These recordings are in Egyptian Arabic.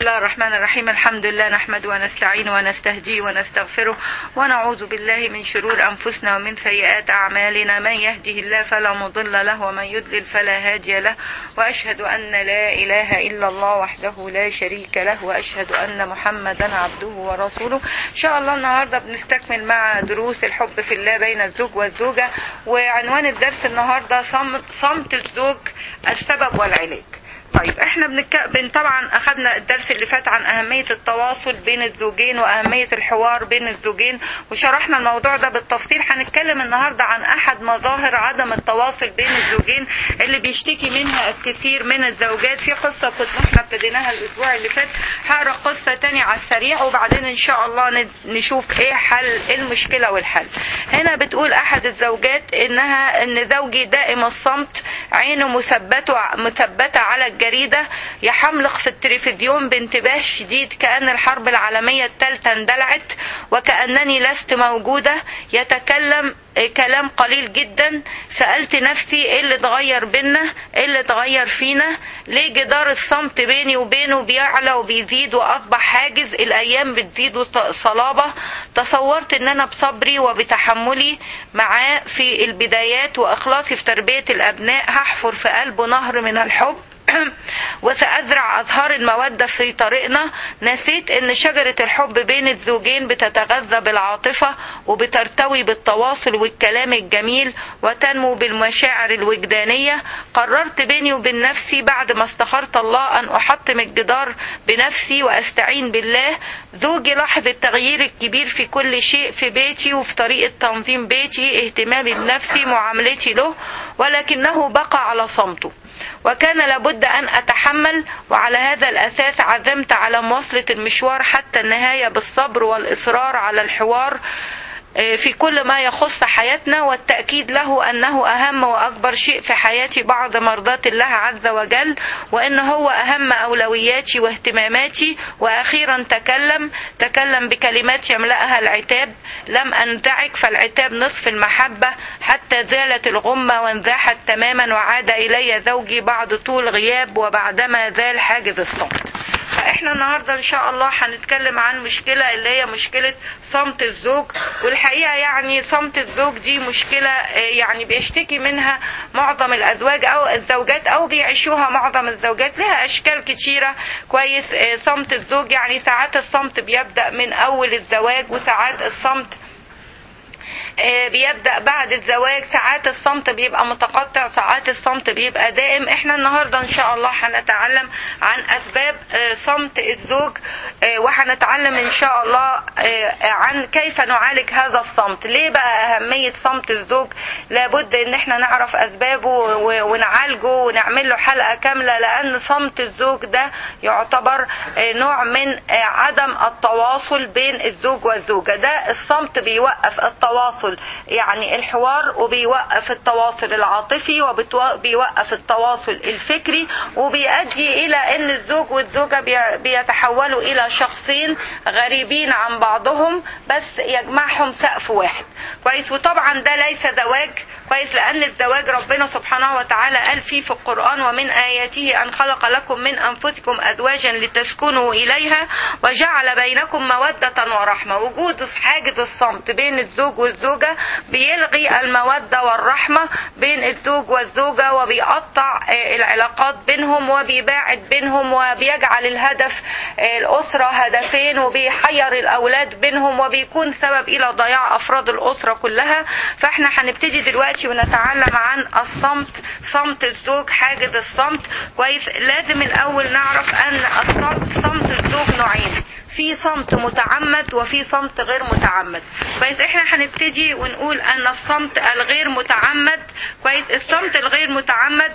الله الرحمن الرحيم الحمد لله نحمده ونستعينه ونستهديه ونستغفره ونعوذ بالله من شرور أنفسنا ومن سيئات أعمالنا من يهده الله فلا مضل له ومن يضلل فلا هادي له وأشهد أن لا إله إلا الله وحده لا شريك له وأشهد أن محمدا عبده ورسوله إن شاء الله النهاردة بنستكمل مع دروس الحب في الله بين الزوج والزوجة وعنوان الدرس النهاردة صمت, صمت الزوج السبب والعلاج طيب احنا بنك... بن طبعا اخذنا الدرس اللي فات عن اهمية التواصل بين الزوجين واهمية الحوار بين الزوجين وشرحنا الموضوع ده بالتفصيل هنتكلم النهاردة عن احد مظاهر عدم التواصل بين الزوجين اللي بيشتكي منها الكثير من الزوجات في قصة كنا احنا ابتديناها الاسبوع اللي فات هقرا قصة تانية على السريع وبعدين ان شاء الله نشوف ايه حل المشكلة والحل هنا بتقول احد الزوجات انها ان زوجي دائم الصمت عينه مثبته مثبتة على الجريدة يحملق في التلفزيون بانتباه شديد كأن الحرب العالمية الثالثة اندلعت وكأنني لست موجودة يتكلم كلام قليل جدا سألت نفسي ايه اللي اتغير بينا ايه اللي اتغير فينا ليه جدار الصمت بيني وبينه بيعلى وبيزيد واصبح حاجز الايام بتزيد صلابة تصورت ان انا بصبري وبتحملي معاه في البدايات واخلاصي في تربية الابناء هحفر في قلبه نهر من الحب وسأزرع أزهار المودة في طريقنا نسيت أن شجرة الحب بين الزوجين بتتغذى بالعاطفة وبترتوي بالتواصل والكلام الجميل وتنمو بالمشاعر الوجدانية قررت بيني وبين نفسي بعد ما استخرت الله أن أحطم الجدار بنفسي وأستعين بالله زوجي لاحظ التغيير الكبير في كل شيء في بيتي وفي طريقة تنظيم بيتي اهتمامي بنفسي معاملتي له ولكنه بقى على صمته وكان لابد أن أتحمل وعلى هذا الأساس عزمت على مواصلة المشوار حتى النهاية بالصبر والإصرار على الحوار في كل ما يخص حياتنا والتأكيد له أنه أهم وأكبر شيء في حياتي بعد مرضاة الله عز وجل وأن هو أهم أولوياتي واهتماماتي وأخيرا تكلم تكلم بكلمات يملأها العتاب لم أنزعج فالعتاب نصف المحبة حتى زالت الغمة وانزاحت تماما وعاد إلي زوجي بعد طول غياب وبعدما زال حاجز الصمت فاحنا النهارده ان شاء الله هنتكلم عن مشكله اللي هي مشكله صمت الزوج والحقيقه يعني صمت الزوج دي مشكله يعني بيشتكي منها معظم الازواج او الزوجات او بيعيشوها معظم الزوجات لها اشكال كتيره كويس صمت الزوج يعني ساعات الصمت بيبدا من اول الزواج وساعات الصمت بيبدا بعد الزواج ساعات الصمت بيبقى متقطع ساعات الصمت بيبقى دائم احنا النهارده ان شاء الله هنتعلم عن اسباب صمت الزوج وهنتعلم ان شاء الله عن كيف نعالج هذا الصمت ليه بقى اهميه صمت الزوج لابد ان احنا نعرف اسبابه ونعالجه ونعمل له حلقه كامله لان صمت الزوج ده يعتبر نوع من عدم التواصل بين الزوج والزوجه ده الصمت بيوقف التواصل التواصل يعني الحوار وبيوقف التواصل العاطفي وبيوقف التواصل الفكري وبيؤدي الى ان الزوج والزوجة بيتحولوا الى شخصين غريبين عن بعضهم بس يجمعهم سقف واحد كويس وطبعا ده ليس زواج كويس لان الزواج ربنا سبحانه وتعالى قال فيه في القرآن ومن آياته أن خلق لكم من أنفسكم أزواجا لتسكنوا إليها وجعل بينكم مودة ورحمة وجود حاجز الصمت بين الزوج والزوجة بيلغي المودة والرحمة بين الزوج والزوجة وبيقطع العلاقات بينهم وبيباعد بينهم وبيجعل الهدف الأسرة هدفين وبيحير الأولاد بينهم وبيكون سبب إلى ضياع أفراد الأسرة كلها فاحنا هنبتدي دلوقتي ونتعلم عن الصمت صمت الزوج حاجز الصمت كويس لازم الأول نعرف أن الصمت صمت الزوج نوعين في صمت متعمد وفي صمت غير متعمد كويس احنا هنبتدي ونقول ان الصمت الغير متعمد كويس الصمت الغير متعمد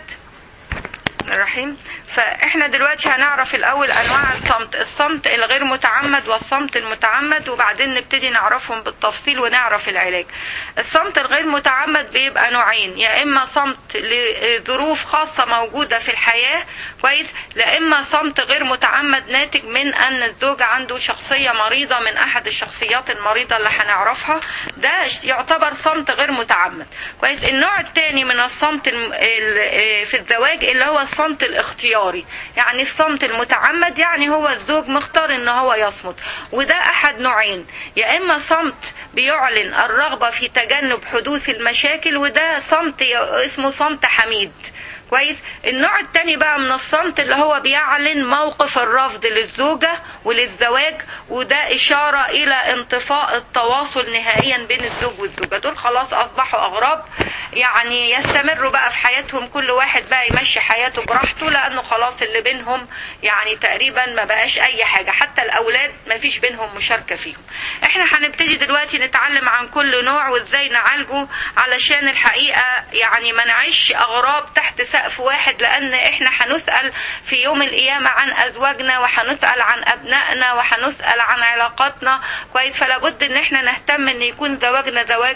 الرحيم فاحنا دلوقتي هنعرف الاول انواع الصمت الصمت الغير متعمد والصمت المتعمد وبعدين نبتدي نعرفهم بالتفصيل ونعرف العلاج الصمت الغير متعمد بيبقى نوعين يا اما صمت لظروف خاصة موجودة في الحياة كويس لا اما صمت غير متعمد ناتج من ان الزوج عنده شخصية مريضة من احد الشخصيات المريضة اللي هنعرفها ده يعتبر صمت غير متعمد كويس النوع الثاني من الصمت في الزواج اللي هو الصمت الصمت الاختياري يعني الصمت المتعمد يعني هو الزوج مختار ان هو يصمت وده احد نوعين يا اما صمت بيعلن الرغبة في تجنب حدوث المشاكل وده صمت اسمه صمت حميد كويس النوع التاني بقى من الصمت اللي هو بيعلن موقف الرفض للزوجة وللزواج وده إشارة إلى انطفاء التواصل نهائيا بين الزوج والزوجة دول خلاص أصبحوا أغراب يعني يستمروا بقى في حياتهم كل واحد بقى يمشي حياته براحته لأنه خلاص اللي بينهم يعني تقريبا ما بقاش أي حاجة حتى الأولاد ما فيش بينهم مشاركة فيهم احنا هنبتدي دلوقتي نتعلم عن كل نوع وازاي نعالجه علشان الحقيقة يعني ما نعيش أغراب تحت سقف واحد لأن احنا هنسأل في يوم القيامة عن أزواجنا وهنسأل عن أبنائنا وهنسأل عن علاقاتنا كويس فلا بد ان احنا نهتم ان يكون زواجنا زواج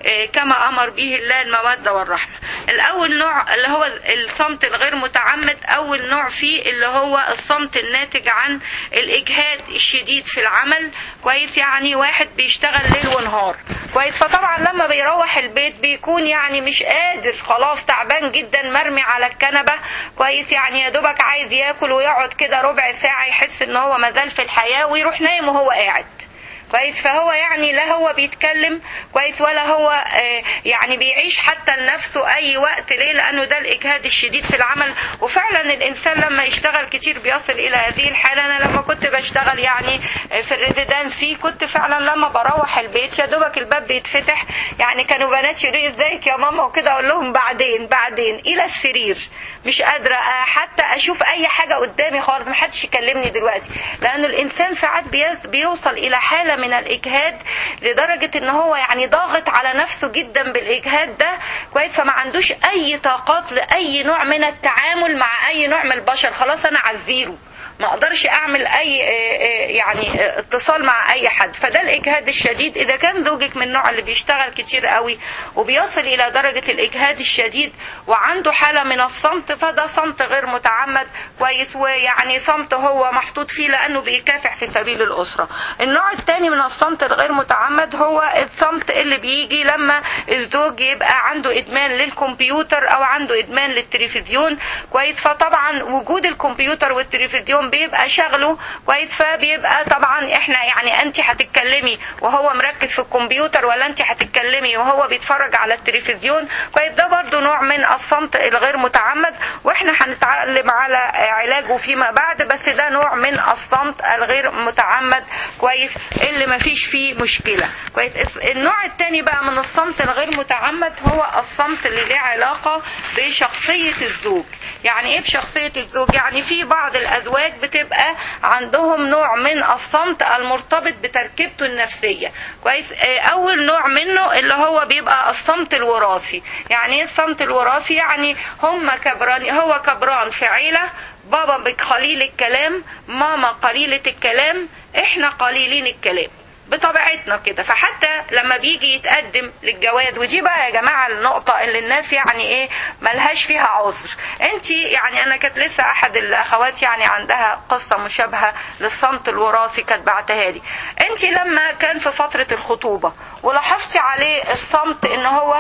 كما أمر به الله المودة والرحمة الأول نوع اللي هو الصمت الغير متعمد أول نوع فيه اللي هو الصمت الناتج عن الإجهاد الشديد في العمل كويس يعني واحد بيشتغل ليل ونهار كويس فطبعا لما بيروح البيت بيكون يعني مش قادر خلاص تعبان جدا مرمي على الكنبة كويس يعني يا دوبك عايز ياكل ويقعد كده ربع ساعة يحس ان هو مازال في الحياة ويروح نايم وهو قاعد كويس فهو يعني لا هو بيتكلم كويس ولا هو آه يعني بيعيش حتى لنفسه اي وقت ليه لانه ده الاجهاد الشديد في العمل وفعلا الانسان لما يشتغل كتير بيصل الى هذه الحاله انا لما كنت بشتغل يعني في الريزيدنسي كنت فعلا لما بروح البيت يا دوبك الباب بيتفتح يعني كانوا بنات يقولوا ازيك يا ماما وكده اقول لهم بعدين بعدين الى السرير مش قادره حتى اشوف اي حاجه قدامي خالص ما حدش يكلمني دلوقتي لانه الانسان ساعات بيوصل الى حاله من الاجهاد لدرجه ان هو يعني ضاغط على نفسه جدا بالاجهاد ده كويس فما عندوش اي طاقات لاي نوع من التعامل مع اي نوع من البشر خلاص انا على الزيرو ما اقدرش اعمل اي يعني اتصال مع اي حد فده الاجهاد الشديد اذا كان زوجك من النوع اللي بيشتغل كتير قوي وبيصل الى درجة الاجهاد الشديد وعنده حالة من الصمت فده صمت غير متعمد كويس ويعني صمت هو محطوط فيه لانه بيكافح في سبيل الاسرة النوع الثاني من الصمت الغير متعمد هو الصمت اللي بيجي لما الزوج يبقى عنده ادمان للكمبيوتر او عنده ادمان للتلفزيون كويس فطبعا وجود الكمبيوتر والتلفزيون بيبقى شغله كويس فبيبقى طبعا احنا يعني انت هتتكلمي وهو مركز في الكمبيوتر ولا انت هتتكلمي وهو بيتفرج على التلفزيون كويس ده برضو نوع من الصمت الغير متعمد واحنا هنتعلم على علاجه فيما بعد بس ده نوع من الصمت الغير متعمد كويس اللي ما فيش فيه مشكلة كويس النوع الثاني بقى من الصمت الغير متعمد هو الصمت اللي له علاقة بشخصية الزوج يعني ايه بشخصية الزوج يعني في بعض الازواج بتبقى عندهم نوع من الصمت المرتبط بتركيبته النفسية كويس اول نوع منه اللي هو بيبقى الصمت الوراثي يعني ايه الصمت الوراثي يعني هم كبران هو كبران في عيلة بابا قليل الكلام ماما قليلة الكلام احنا قليلين الكلام بطبيعتنا كده فحتى لما بيجي يتقدم للجواز ودي بقى يا جماعه النقطه اللي الناس يعني ايه ملهاش فيها عذر انت يعني انا كانت لسه احد الاخوات يعني عندها قصه مشابهه للصمت الوراثي كانت بعتها لي انت لما كان في فتره الخطوبه ولاحظتي عليه الصمت ان هو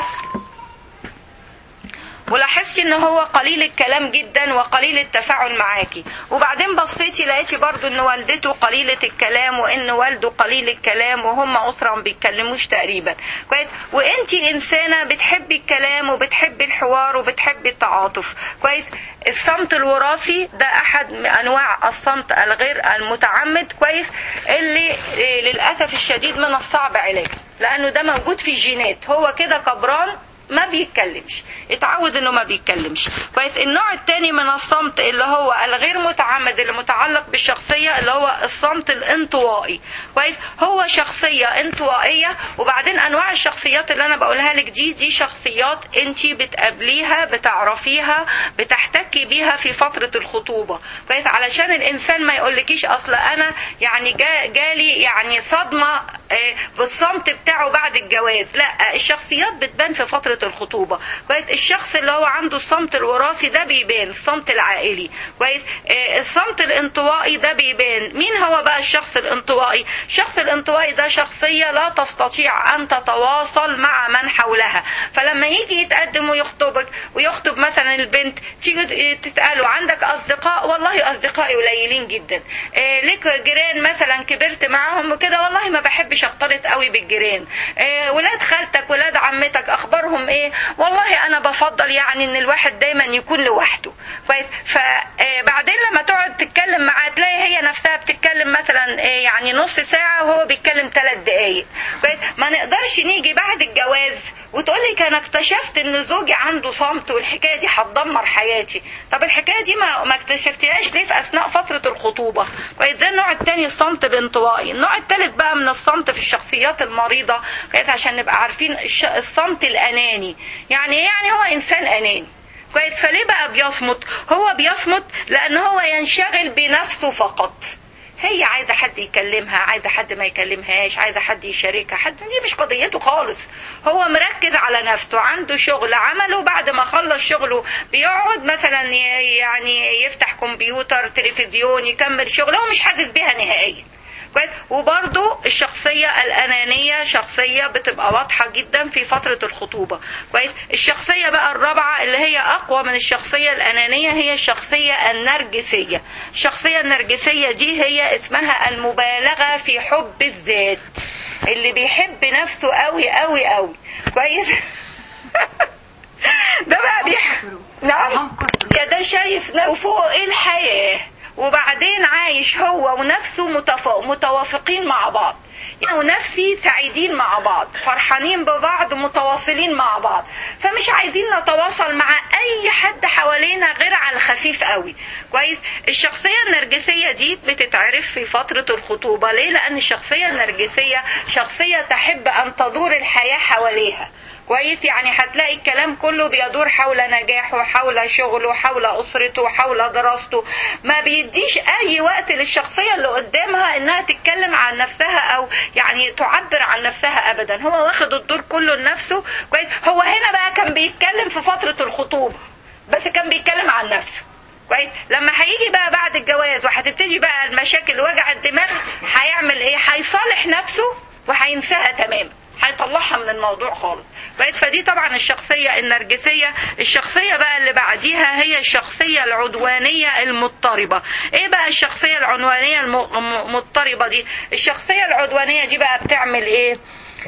ولاحظتي ان هو قليل الكلام جدا وقليل التفاعل معاكي وبعدين بصيتي لقيتي برضو ان والدته قليلة الكلام وان والده قليل الكلام وهم اسرة ما بيتكلموش تقريبا كويس وانتي انسانة بتحبي الكلام وبتحبي الحوار وبتحبي التعاطف كويس الصمت الوراثي ده احد انواع الصمت الغير المتعمد كويس اللي للاسف الشديد من الصعب علاجه لانه ده موجود في جينات هو كده كبران ما بيتكلمش اتعود انه ما بيتكلمش كويس النوع الثاني من الصمت اللي هو الغير متعمد اللي متعلق بالشخصيه اللي هو الصمت الانطوائي كويس هو شخصيه انطوائيه وبعدين انواع الشخصيات اللي انا بقولها لك دي دي شخصيات انت بتقابليها بتعرفيها بتحتكي بيها في فتره الخطوبه كويس علشان الانسان ما يقولكيش اصل انا يعني جا جالي يعني صدمه آه، بالصمت بتاعه بعد الجواز لا الشخصيات بتبان في فترة الخطوبة كويس الشخص اللي هو عنده الصمت الوراثي ده بيبان الصمت العائلي كويس آه، الصمت الانطوائي ده بيبان مين هو بقى الشخص الانطوائي الشخص الانطوائي ده شخصية لا تستطيع أن تتواصل مع من حولها فلما يجي يتقدم ويخطبك ويخطب مثلا البنت تيجي تسأله عندك أصدقاء والله أصدقائي قليلين جدا آه، ليك جيران مثلا كبرت معاهم وكده والله ما بحبش اختلط قوي بالجيران آه، ولاد خالتك ولاد عمتك اخبارهم ايه والله انا بفضل يعني ان الواحد دايما يكون لوحده كويس فبعدين لما تقعد تتكلم معاه تلاقي هي نفسها بتتكلم مثلا آه، يعني نص ساعه وهو بيتكلم ثلاث دقائق كويس ما نقدرش نيجي بعد الجواز وتقول لي انا اكتشفت ان زوجي عنده صمت والحكايه دي هتدمر حياتي طب الحكايه دي ما ما اكتشفتيهاش ليه في اثناء فتره الخطوبه كويس ده النوع الثاني الصمت الانطوائي النوع الثالث بقى من الصمت في الشخصيات المريضه كويس عشان نبقى عارفين الش- الصمت الاناني يعني ايه يعني هو انسان اناني كويس فليه بقى بيصمت هو بيصمت لان هو ينشغل بنفسه فقط هي عايزه حد يكلمها عايزه حد ما يكلمهاش عايزه حد يشاركها حد دي مش قضيته خالص هو مركز على نفسه عنده شغل عمله بعد ما خلص شغله بيقعد مثلا ي- يعني يفتح كمبيوتر تلفزيون يكمل شغله هو مش حاسس بيها نهائيا كويس وبرضو الشخصية الأنانية شخصية بتبقى واضحة جدا في فترة الخطوبة كويس الشخصية بقى الرابعة اللي هي أقوى من الشخصية الأنانية هي الشخصية النرجسية الشخصية النرجسية دي هي اسمها المبالغة في حب الذات اللي بيحب نفسه قوي قوي قوي كويس ده بقى بيحب نعم ده شايف ن- وفوق الحياة وبعدين عايش هو ونفسه متف... متوافقين مع بعض يعني ونفسي سعيدين مع بعض فرحانين ببعض متواصلين مع بعض فمش عايزين نتواصل مع اي حد حوالينا غير على الخفيف قوي كويس الشخصيه النرجسيه دي بتتعرف في فتره الخطوبه ليه لان الشخصيه النرجسيه شخصيه تحب ان تدور الحياه حواليها كويس يعني هتلاقي الكلام كله بيدور حول نجاحه حول شغله حول اسرته حول دراسته ما بيديش اي وقت للشخصيه اللي قدامها انها تتكلم عن نفسها او يعني تعبر عن نفسها ابدا هو واخد الدور كله لنفسه كويس هو هنا بقى كان بيتكلم في فتره الخطوبه بس كان بيتكلم عن نفسه كويس لما هيجي بقى بعد الجواز وهتبتدي بقى المشاكل وجع الدماغ هيعمل ايه هيصالح نفسه وهينساها تماما هيطلعها من الموضوع خالص بقت فدي طبعا الشخصية النرجسية الشخصية بقى اللي بعديها هي الشخصية العدوانية المضطربة ايه بقى الشخصية العدوانية المضطربة دي الشخصية العدوانية دي بقى بتعمل ايه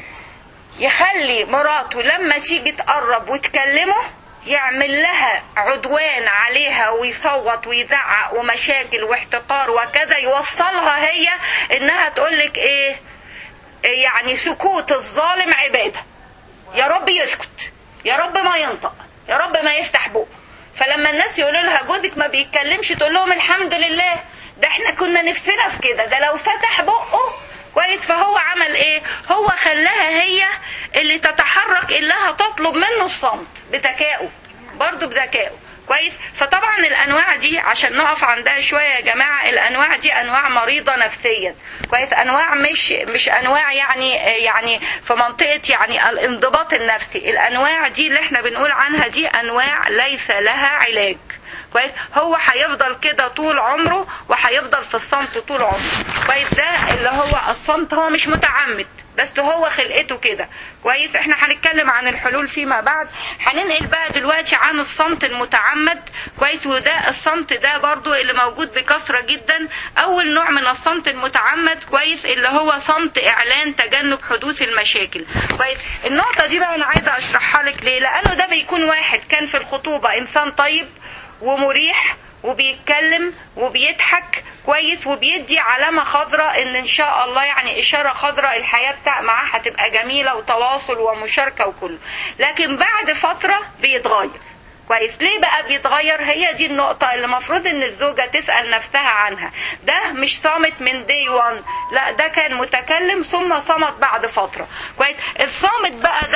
يخلي مراته لما تيجي تقرب وتكلمه يعمل لها عدوان عليها ويصوت ويزعق ومشاكل واحتقار وكذا يوصلها هي انها تقولك ايه يعني سكوت الظالم عباده يا رب يسكت يا رب ما ينطق يا رب ما يفتح بقه فلما الناس يقولوا لها جوزك ما بيتكلمش تقول لهم الحمد لله ده احنا كنا نفسنا في كده ده لو فتح بقه كويس فهو عمل ايه هو خلاها هي اللي تتحرك انها تطلب منه الصمت بذكائه برضه بذكائه كويس فطبعا الانواع دي عشان نقف عندها شويه يا جماعه الانواع دي انواع مريضه نفسيا كويس انواع مش مش انواع يعني يعني في منطقه يعني الانضباط النفسي الانواع دي اللي احنا بنقول عنها دي انواع ليس لها علاج كويس هو هيفضل كده طول عمره وهيفضل في الصمت طول عمره كويس ده اللي هو الصمت هو مش متعمد بس هو خلقته كده كويس احنا هنتكلم عن الحلول فيما بعد هننقل بقى دلوقتي عن الصمت المتعمد كويس وده الصمت ده برضو اللي موجود بكثرة جدا اول نوع من الصمت المتعمد كويس اللي هو صمت اعلان تجنب حدوث المشاكل كويس النقطة دي بقى انا عايزة اشرحها لك ليه لانه ده بيكون واحد كان في الخطوبة انسان طيب ومريح وبيتكلم وبيضحك كويس وبيدي علامة خضراء ان ان شاء الله يعني اشارة خضراء الحياة بتاع معاه هتبقى جميلة وتواصل ومشاركة وكله لكن بعد فترة بيتغير كويس ليه بقى بيتغير هي دي النقطة اللي المفروض ان الزوجة تسأل نفسها عنها ده مش صامت من دي وان لا ده كان متكلم ثم صمت بعد فترة كويس الصامت بقى ده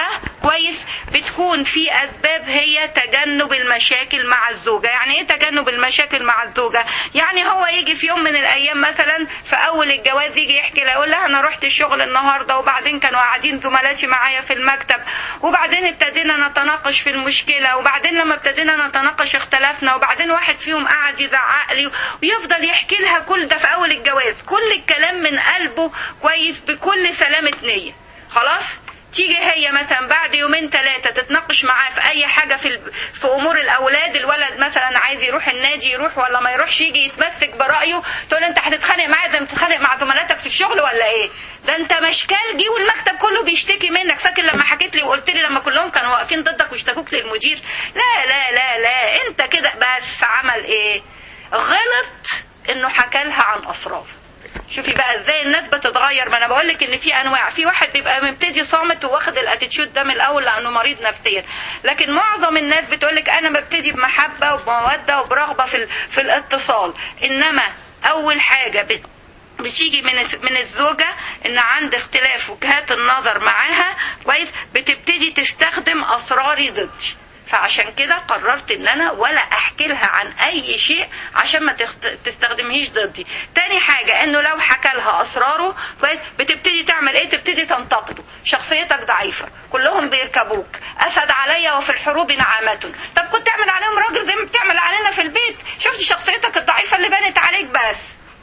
كويس بتكون في اسباب هي تجنب المشاكل مع الزوجه يعني ايه تجنب المشاكل مع الزوجه يعني هو يجي في يوم من الايام مثلا في اول الجواز يجي يحكي لها يقول لها انا رحت الشغل النهارده وبعدين كانوا قاعدين زملاتي معايا في المكتب وبعدين ابتدينا نتناقش في المشكله وبعدين لما ابتدينا نتناقش اختلفنا وبعدين واحد فيهم قعد يزعق لي ويفضل يحكي لها كل ده في اول الجواز كل الكلام من قلبه كويس بكل سلامه نيه خلاص تيجي هي مثلا بعد يومين ثلاثة تتناقش معاه في أي حاجة في ال... في أمور الأولاد الولد مثلا عايز يروح النادي يروح ولا ما يروحش يجي يتمسك برأيه تقول أنت هتتخانق معايا زي ما بتتخانق مع زملاتك في الشغل ولا إيه؟ ده أنت مشكال جه والمكتب كله بيشتكي منك فاكر لما حكيت لي وقلت لي لما كلهم كانوا واقفين ضدك واشتكوك للمدير لا لا لا لا أنت كده بس عمل إيه؟ غلط إنه حكى لها عن أسرار شوفي بقى ازاي الناس بتتغير ما انا بقول لك ان في انواع في واحد بيبقى مبتدي صامت وواخد الاتيتيود ده من الاول لانه مريض نفسيا لكن معظم الناس بتقول لك انا ببتدي بمحبه وبموده وبرغبه في في الاتصال انما اول حاجه بت بتيجي من من الزوجه ان عند اختلاف وجهات النظر معاها كويس بتبتدي تستخدم اسراري ضدي فعشان كده قررت ان انا ولا احكي لها عن اي شيء عشان ما تستخدمهيش ضدي تاني حاجة انه لو حكى لها اسراره بتبتدي تعمل ايه تبتدي تنتقده شخصيتك ضعيفة كلهم بيركبوك اسد عليا وفي الحروب نعامة طب كنت تعمل عليهم راجل زي ما بتعمل علينا في البيت شفت شخصيتك الضعيفة اللي بنت عليك بس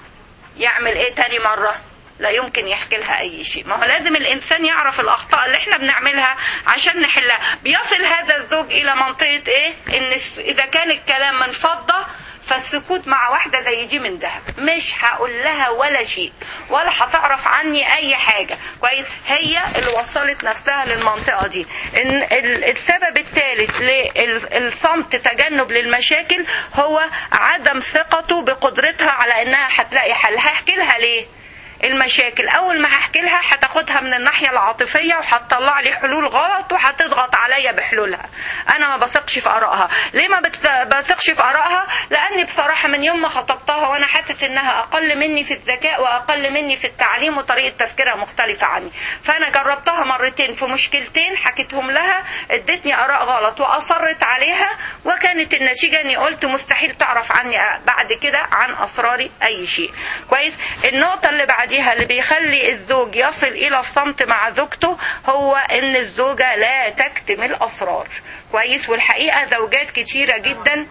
يعمل ايه تاني مرة لا يمكن يحكي لها اي شيء ما هو لازم الانسان يعرف الاخطاء اللي احنا بنعملها عشان نحلها بيصل هذا الزوج الى منطقه ايه ان اذا كان الكلام من فضه فالسكوت مع واحدة زي دي من ذهب مش هقول لها ولا شيء ولا هتعرف عني اي حاجة كويس هي اللي وصلت نفسها للمنطقة دي ان السبب الثالث للصمت تجنب للمشاكل هو عدم ثقته بقدرتها على انها هتلاقي حل هحكي لها ليه المشاكل اول ما هحكي لها هتاخدها من الناحيه العاطفيه وهتطلع لي حلول غلط وهتضغط عليا بحلولها انا ما بثقش في ارائها ليه ما بثقش في ارائها لاني بصراحه من يوم ما خطبتها وانا حاسس انها اقل مني في الذكاء واقل مني في التعليم وطريقه تفكيرها مختلفه عني فانا جربتها مرتين في مشكلتين حكيتهم لها ادتني اراء غلط واصرت عليها وكانت النتيجه اني قلت مستحيل تعرف عني بعد كده عن اسراري اي شيء كويس النقطه اللي بعد بعديها اللي بيخلي الزوج يصل الى الصمت مع زوجته هو ان الزوجه لا تكتم الاسرار كويس والحقيقه زوجات كتيره جدا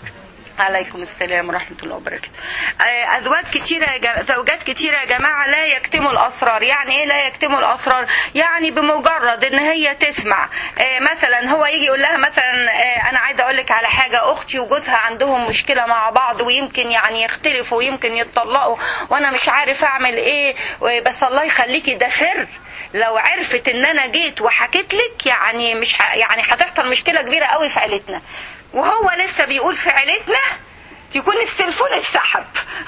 عليكم السلام ورحمة الله وبركاته أزواج كتيرة يا زوجات كتيرة يا جماعة لا يكتموا الأسرار يعني إيه لا يكتموا الأسرار يعني بمجرد إن هي تسمع مثلا هو يجي يقول لها مثلا أنا عايزة أقول لك على حاجة أختي وجوزها عندهم مشكلة مع بعض ويمكن يعني يختلفوا ويمكن يتطلقوا وأنا مش عارف أعمل إيه بس الله يخليكي ده سر لو عرفت ان انا جيت وحكيت لك يعني مش ح... يعني هتحصل مشكله كبيره قوي في عيلتنا وهو لسه بيقول في عيلتنا يكون السلفون اتسحب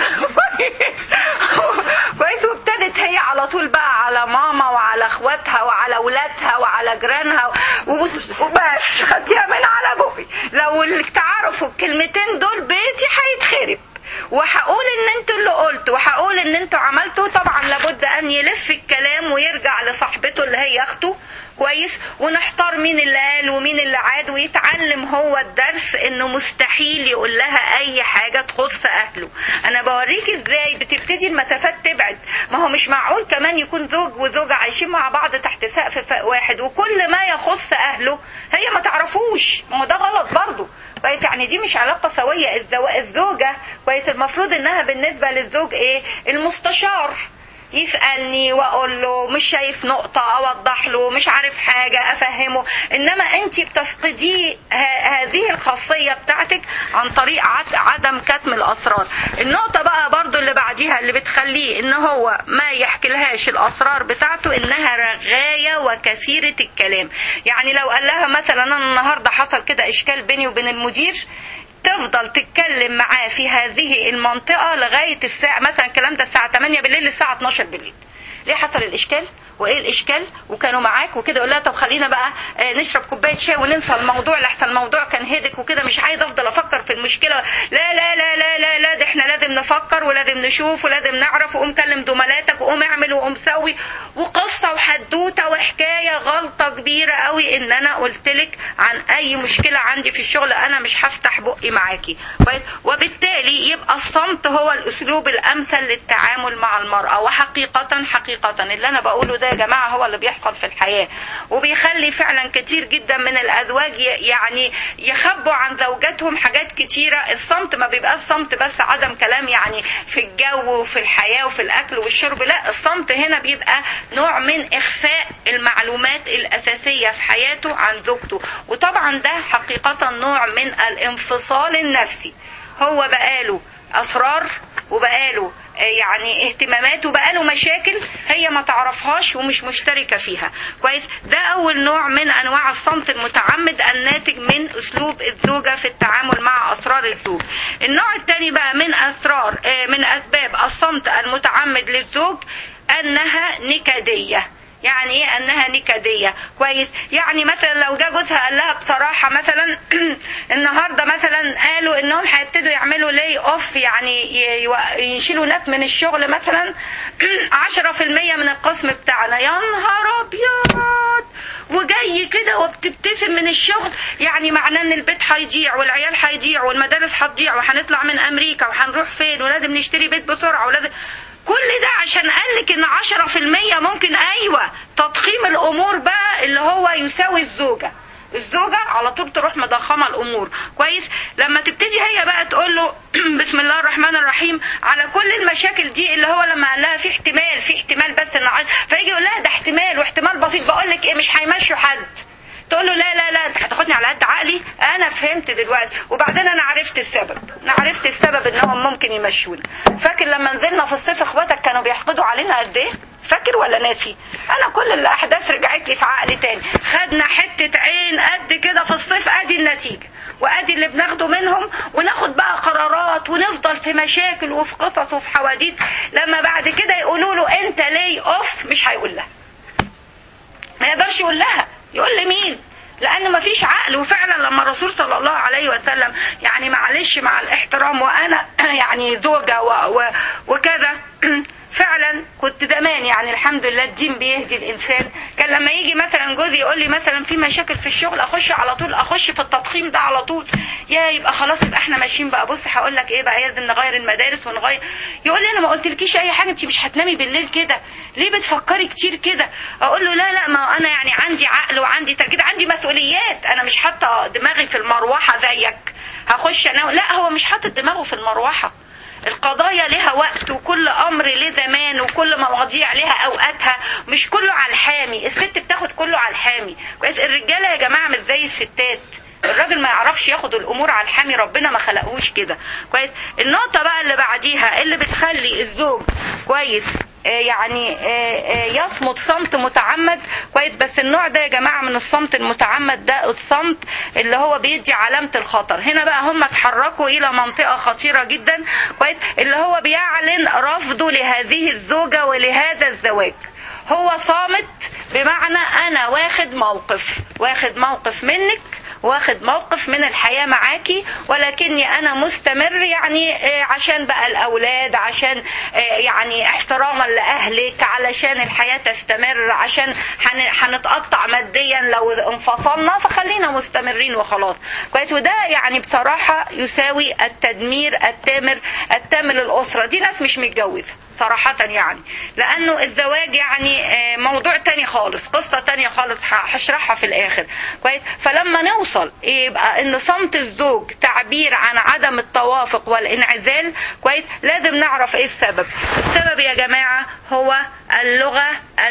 كويس وابتدت هي على طول بقى على ماما وعلى اخواتها وعلى اولادها وعلى جيرانها وبس خدتيها من على بوقي لو التعارف الكلمتين دول بيتي هيتخرب وهقول ان انتوا اللي قلتوا وهقول ان انتوا عملتوا طبعا لابد ان يلف الكلام ويرجع لصاحبته اللي هي اخته كويس ونحتار مين اللي قال ومين اللي عاد ويتعلم هو الدرس انه مستحيل يقول لها اي حاجة تخص اهله انا بوريك ازاي بتبتدي المسافات تبعد ما هو مش معقول كمان يكون زوج وزوجة عايشين مع بعض تحت سقف واحد وكل ما يخص اهله هي ما تعرفوش ما هو ده غلط برضه كويس يعني دي مش علاقة سوية الزوجة كويس المفروض انها بالنسبة للزوج ايه المستشار يسألني واقول له مش شايف نقطة اوضح له مش عارف حاجة افهمه انما انت بتفقدي هذه الخاصية بتاعتك عن طريق عدم كتم الاسرار النقطة بقى برضو اللي بعديها اللي بتخليه ان هو ما يحكي لهاش الاسرار بتاعته انها رغاية وكثيرة الكلام يعني لو قال لها مثلا انا النهاردة حصل كده اشكال بيني وبين المدير تفضل تتكلم معاه في هذه المنطقة لغاية الساعة مثلا الكلام ده الساعة 8 بالليل للساعة 12 بالليل ليه حصل الاشكال وايه الاشكال وكانوا معاك وكده يقول لها طب خلينا بقى آه، نشرب كوبايه شاي وننسى الموضوع لحسن الموضوع كان هدك وكده مش عايز افضل افكر في المشكله لا لا لا لا لا لا ده احنا لازم نفكر ولازم نشوف ولازم نعرف وقوم كلم زملاتك وقوم اعمل وقوم سوي وقصه وحدوته وحكايه غلطه كبيره قوي ان انا قلت لك عن اي مشكله عندي في الشغل انا مش هفتح بقي معاكي كويس وبالتالي يبقى الصمت هو الاسلوب الامثل للتعامل مع المراه وحقيقه حقيقه اللي انا بقوله ده يا جماعه هو اللي بيحصل في الحياه وبيخلي فعلا كتير جدا من الازواج ي- يعني يخبوا عن زوجاتهم حاجات كتيره الصمت ما بيبقاش صمت بس عدم كلام يعني في الجو وفي الحياه وفي الاكل والشرب لا الصمت هنا بيبقى نوع من اخفاء المعلومات الاساسيه في حياته عن زوجته وطبعا ده حقيقه نوع من الانفصال النفسي هو بقاله اسرار وبقاله آه، يعني اهتمامات وبقاله مشاكل هي ما تعرفهاش ومش مشتركه فيها كويس ده اول نوع من انواع الصمت المتعمد الناتج من اسلوب الزوجه في التعامل مع اسرار الزوج النوع الثاني بقى من اسرار آه، من اسباب الصمت المتعمد للزوج انها نكديه يعني ايه انها نكديه كويس يعني مثلا لو جه جوزها قال لها بصراحه مثلا النهارده مثلا قالوا انهم هيبتدوا يعملوا لي اوف يعني ي- يو- يشيلوا ناس من الشغل مثلا 10% من القسم بتاعنا يا نهار ابيض وجاي كده وبتبتسم من الشغل يعني معناه ان البيت هيضيع والعيال هيضيع والمدارس هتضيع وهنطلع من امريكا وهنروح فين ولازم نشتري بيت بسرعه ولازم كل ده عشان قالك ان 10% ممكن ايوه تضخيم الامور بقى اللي هو يساوي الزوجه الزوجة على طول تروح مضخمة الأمور كويس لما تبتدي هي بقى تقول له بسم الله الرحمن الرحيم على كل المشاكل دي اللي هو لما قال لها في احتمال في احتمال بس ان عايز- فيجي يقول لها ده احتمال واحتمال بسيط بقول لك ايه مش هيمشوا حد تقول له لا لا لا انت هتاخدني على قد عقلي انا فهمت دلوقتي وبعدين انا عرفت السبب انا عرفت السبب انهم ممكن يمشونا فاكر لما نزلنا في الصيف اخواتك كانوا بيحقدوا علينا قد ايه فاكر ولا ناسي انا كل الاحداث رجعت لي في عقلي تاني خدنا حته عين قد كده في الصيف ادي النتيجه وادي اللي بناخده منهم وناخد بقى قرارات ونفضل في مشاكل وفي قصص وفي حواديت لما بعد كده يقولوا له انت لي اوف مش هيقول لها ما يقدرش يقول لها يقول لمين لان ما فيش عقل وفعلا لما الرسول صلى الله عليه وسلم يعني معلش مع الاحترام وانا يعني زوجه و و وكذا فعلا كنت زمان يعني الحمد لله الدين بيهدي الانسان كان لما يجي مثلا جوزي يقول لي مثلا في مشاكل في الشغل اخش على طول اخش في التضخيم ده على طول يا يبقى خلاص يبقى احنا ماشيين بقى بص هقول لك ايه بقى لازم نغير المدارس ونغير يقول لي انا ما قلتلكيش اي حاجه انت مش هتنامي بالليل كده ليه بتفكري كتير كده اقول له لا لا ما انا يعني عندي عقل وعندي تركيز عندي مسؤوليات انا مش حاطه دماغي في المروحه زيك هخش انام لا هو مش حاطط دماغه في المروحه القضايا لها وقت وكل امر له زمان وكل مواضيع لها اوقاتها مش كله على الحامي الست بتاخد كله على الحامي كويس الرجاله يا جماعه مش زي الستات الراجل ما يعرفش ياخد الامور على الحامي ربنا ما خلقوش كده كويس النقطه بقى اللي بعديها اللي بتخلي الزوج كويس آه، يعني آه، آه، يصمت صمت متعمد كويس بس النوع ده يا جماعه من الصمت المتعمد ده الصمت اللي هو بيدي علامه الخطر هنا بقى هم اتحركوا الى منطقه خطيره جدا كويس اللي هو بيعلن رفضه لهذه الزوجه ولهذا الزواج هو صامت بمعنى انا واخد موقف واخد موقف منك واخد موقف من الحياة معاكي ولكني أنا مستمر يعني آه، عشان بقى الأولاد عشان آه، يعني احتراما لأهلك علشان الحياة تستمر عشان هن- هنتقطع ماديا لو انفصلنا فخلينا مستمرين وخلاص كويس وده يعني بصراحة يساوي التدمير التامر التامر للأسرة دي ناس مش متجوزة صراحة يعني لأنه الزواج يعني آه، موضوع تاني خالص قصة تانية خالص ه- هشرحها في الآخر كويس فلما نوصل يبقى إن صمت الزوج تعبير عن عدم التوافق والانعزال كويس لازم نعرف إيه السبب السبب يا جماعة هو اللغة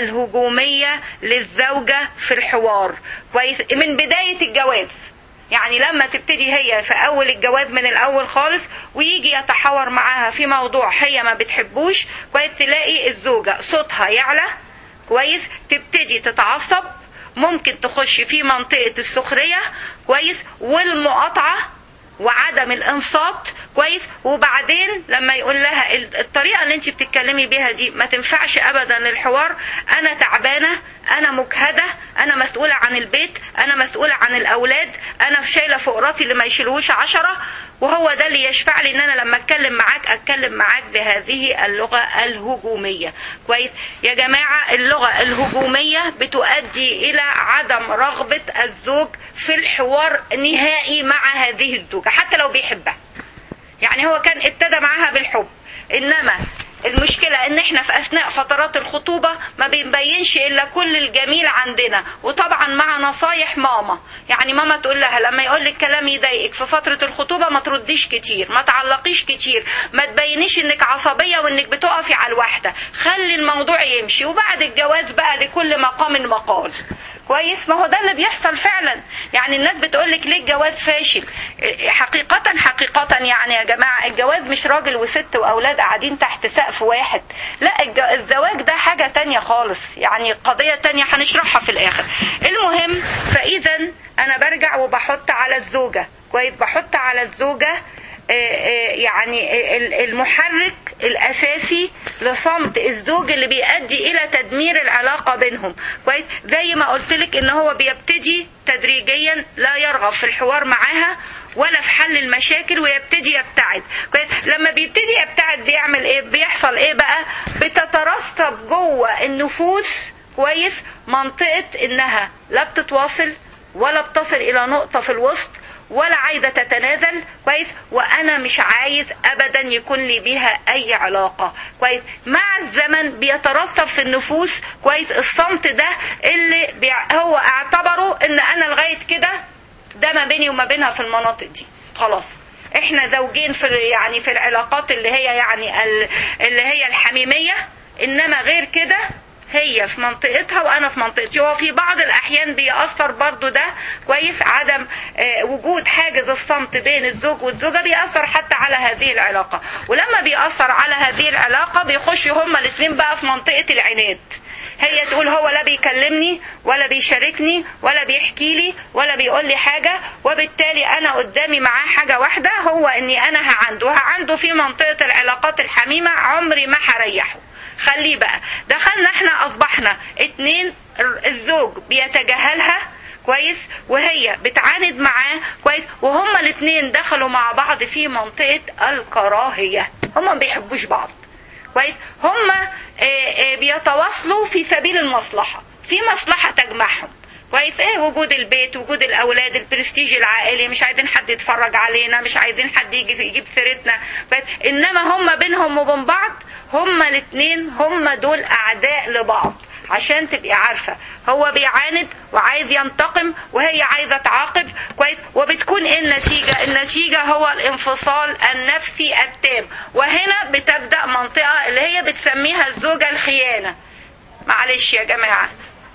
الهجومية للزوجة في الحوار كويس من بداية الجواز يعني لما تبتدي هي في اول الجواز من الاول خالص ويجي يتحاور معاها في موضوع هي ما بتحبوش كويس تلاقي الزوجة صوتها يعلى كويس تبتدي تتعصب ممكن تخش في منطقة السخرية كويس والمقاطعة وعدم الانصات كويس وبعدين لما يقول لها الطريقه اللي انت بتتكلمي بيها دي ما تنفعش ابدا الحوار انا تعبانه انا مجهده انا مسؤوله عن البيت انا مسؤوله عن الاولاد انا شايله فوق راسي اللي ما يشيلوش عشرة وهو ده اللي يشفع لي ان انا لما اتكلم معاك اتكلم معاك بهذه اللغه الهجوميه كويس يا جماعه اللغه الهجوميه بتؤدي الى عدم رغبه الزوج في الحوار نهائي مع هذه الزوجه حتى لو بيحبها يعني هو كان ابتدى معاها بالحب انما المشكلة ان احنا في اثناء فترات الخطوبة ما بنبينش الا كل الجميل عندنا وطبعا مع نصايح ماما يعني ماما تقول لها لما يقول لك كلام يضايقك في فترة الخطوبة ما ترديش كتير ما تعلقيش كتير ما تبينيش انك عصبية وانك بتقفي على الواحدة خلي الموضوع يمشي وبعد الجواز بقى لكل مقام مقال كويس ما هو ده اللي بيحصل فعلا يعني الناس بتقول لك ليه الجواز فاشل حقيقة حقيقة يعني يا جماعة الجواز مش راجل وست وأولاد قاعدين تحت سقف واحد لا الزواج ده حاجة تانية خالص يعني قضية تانية هنشرحها في الآخر المهم فإذا أنا برجع وبحط على الزوجة كويس بحط على الزوجة يعني المحرك الاساسي لصمت الزوج اللي بيؤدي الى تدمير العلاقه بينهم كويس زي ما قلت لك ان هو بيبتدي تدريجيا لا يرغب في الحوار معاها ولا في حل المشاكل ويبتدي يبتعد كويس لما بيبتدي يبتعد بيعمل ايه بيحصل ايه بقى بتترسب جوه النفوس كويس منطقه انها لا بتتواصل ولا بتصل الى نقطه في الوسط ولا عايزة تتنازل كويس وأنا مش عايز أبدا يكون لي بيها أي علاقة كويس مع الزمن بيترسب في النفوس كويس الصمت ده اللي بي... هو اعتبره إن أنا لغاية كده ده ما بيني وما بينها في المناطق دي خلاص احنا زوجين في يعني في العلاقات اللي هي يعني اللي هي الحميمية انما غير كده هي في منطقتها وانا في منطقتي هو في بعض الاحيان بيأثر برضو ده كويس عدم آه وجود حاجز الصمت بين الزوج والزوجة بيأثر حتى على هذه العلاقة ولما بيأثر على هذه العلاقة بيخشوا هما الاثنين بقى في منطقة العناد هي تقول هو لا بيكلمني ولا بيشاركني ولا بيحكي لي ولا بيقول لي حاجة وبالتالي أنا قدامي معاه حاجة واحدة هو إني أنا هعنده هعنده في منطقة العلاقات الحميمة عمري ما هريحه خليه بقى دخلنا احنا اصبحنا اتنين الزوج بيتجاهلها كويس وهي بتعاند معاه كويس وهما الاتنين دخلوا مع بعض في منطقة الكراهية هما ما بيحبوش بعض كويس هما بيتواصلوا في سبيل المصلحة في مصلحة تجمعهم كويس ايه وجود البيت وجود الاولاد البرستيج العائلي مش عايزين حد يتفرج علينا مش عايزين حد يجي يجيب سيرتنا انما هم بينهم وبين بعض هما الاثنين هما دول اعداء لبعض عشان تبقي عارفة هو بيعاند وعايز ينتقم وهي عايزة تعاقب كويس وبتكون ايه النتيجة النتيجة هو الانفصال النفسي التام وهنا بتبدأ منطقة اللي هي بتسميها الزوجة الخيانة معلش يا جماعة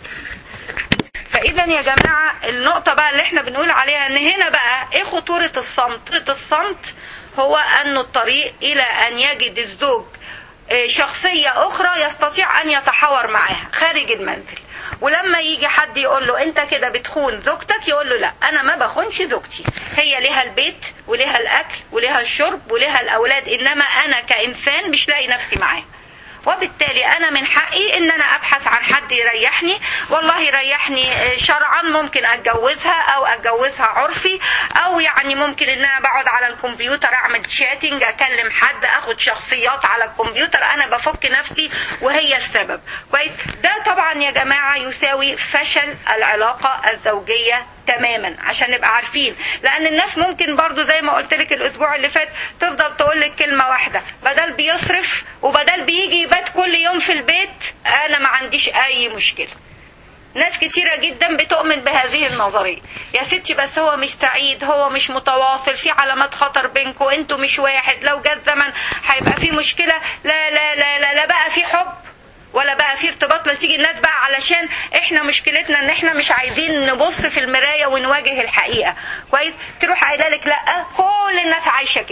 فاذا يا جماعة النقطة بقى اللي احنا بنقول عليها ان هنا بقى ايه خطورة الصمت خطورة الصمت هو انه الطريق الى ان يجد الزوج شخصية أخرى يستطيع أن يتحاور معاها خارج المنزل ولما يجي حد يقول له أنت كده بتخون زوجتك يقول له لا أنا ما بخونش زوجتي هي لها البيت ولها الأكل ولها الشرب ولها الأولاد إنما أنا كإنسان مش لاقي نفسي معاها وبالتالي انا من حقي ان انا ابحث عن حد يريحني والله يريحني شرعا ممكن اتجوزها او اتجوزها عرفي او يعني ممكن ان انا بقعد على الكمبيوتر اعمل شاتنج اكلم حد اخد شخصيات على الكمبيوتر انا بفك نفسي وهي السبب كويس ده طبعا يا جماعه يساوي فشل العلاقه الزوجيه تماما عشان نبقى عارفين لان الناس ممكن برضو زي ما قلت لك الاسبوع اللي فات تفضل تقول لك كلمه واحده بدل بيصرف وبدل بيجي يبات كل يوم في البيت انا ما عنديش اي مشكله ناس كتيرة جدا بتؤمن بهذه النظرية يا ستي بس هو مش سعيد هو مش متواصل في علامات خطر بينكم انتوا مش واحد لو جت زمن هيبقى في مشكلة لا لا لا لا, لا بقى في حب ولا بقى في ارتباط لا تيجي الناس بقى علشان احنا مشكلتنا ان احنا مش عايزين نبص في المرايه ونواجه الحقيقه كويس تروح قايله لك لا كل الناس عايشه كده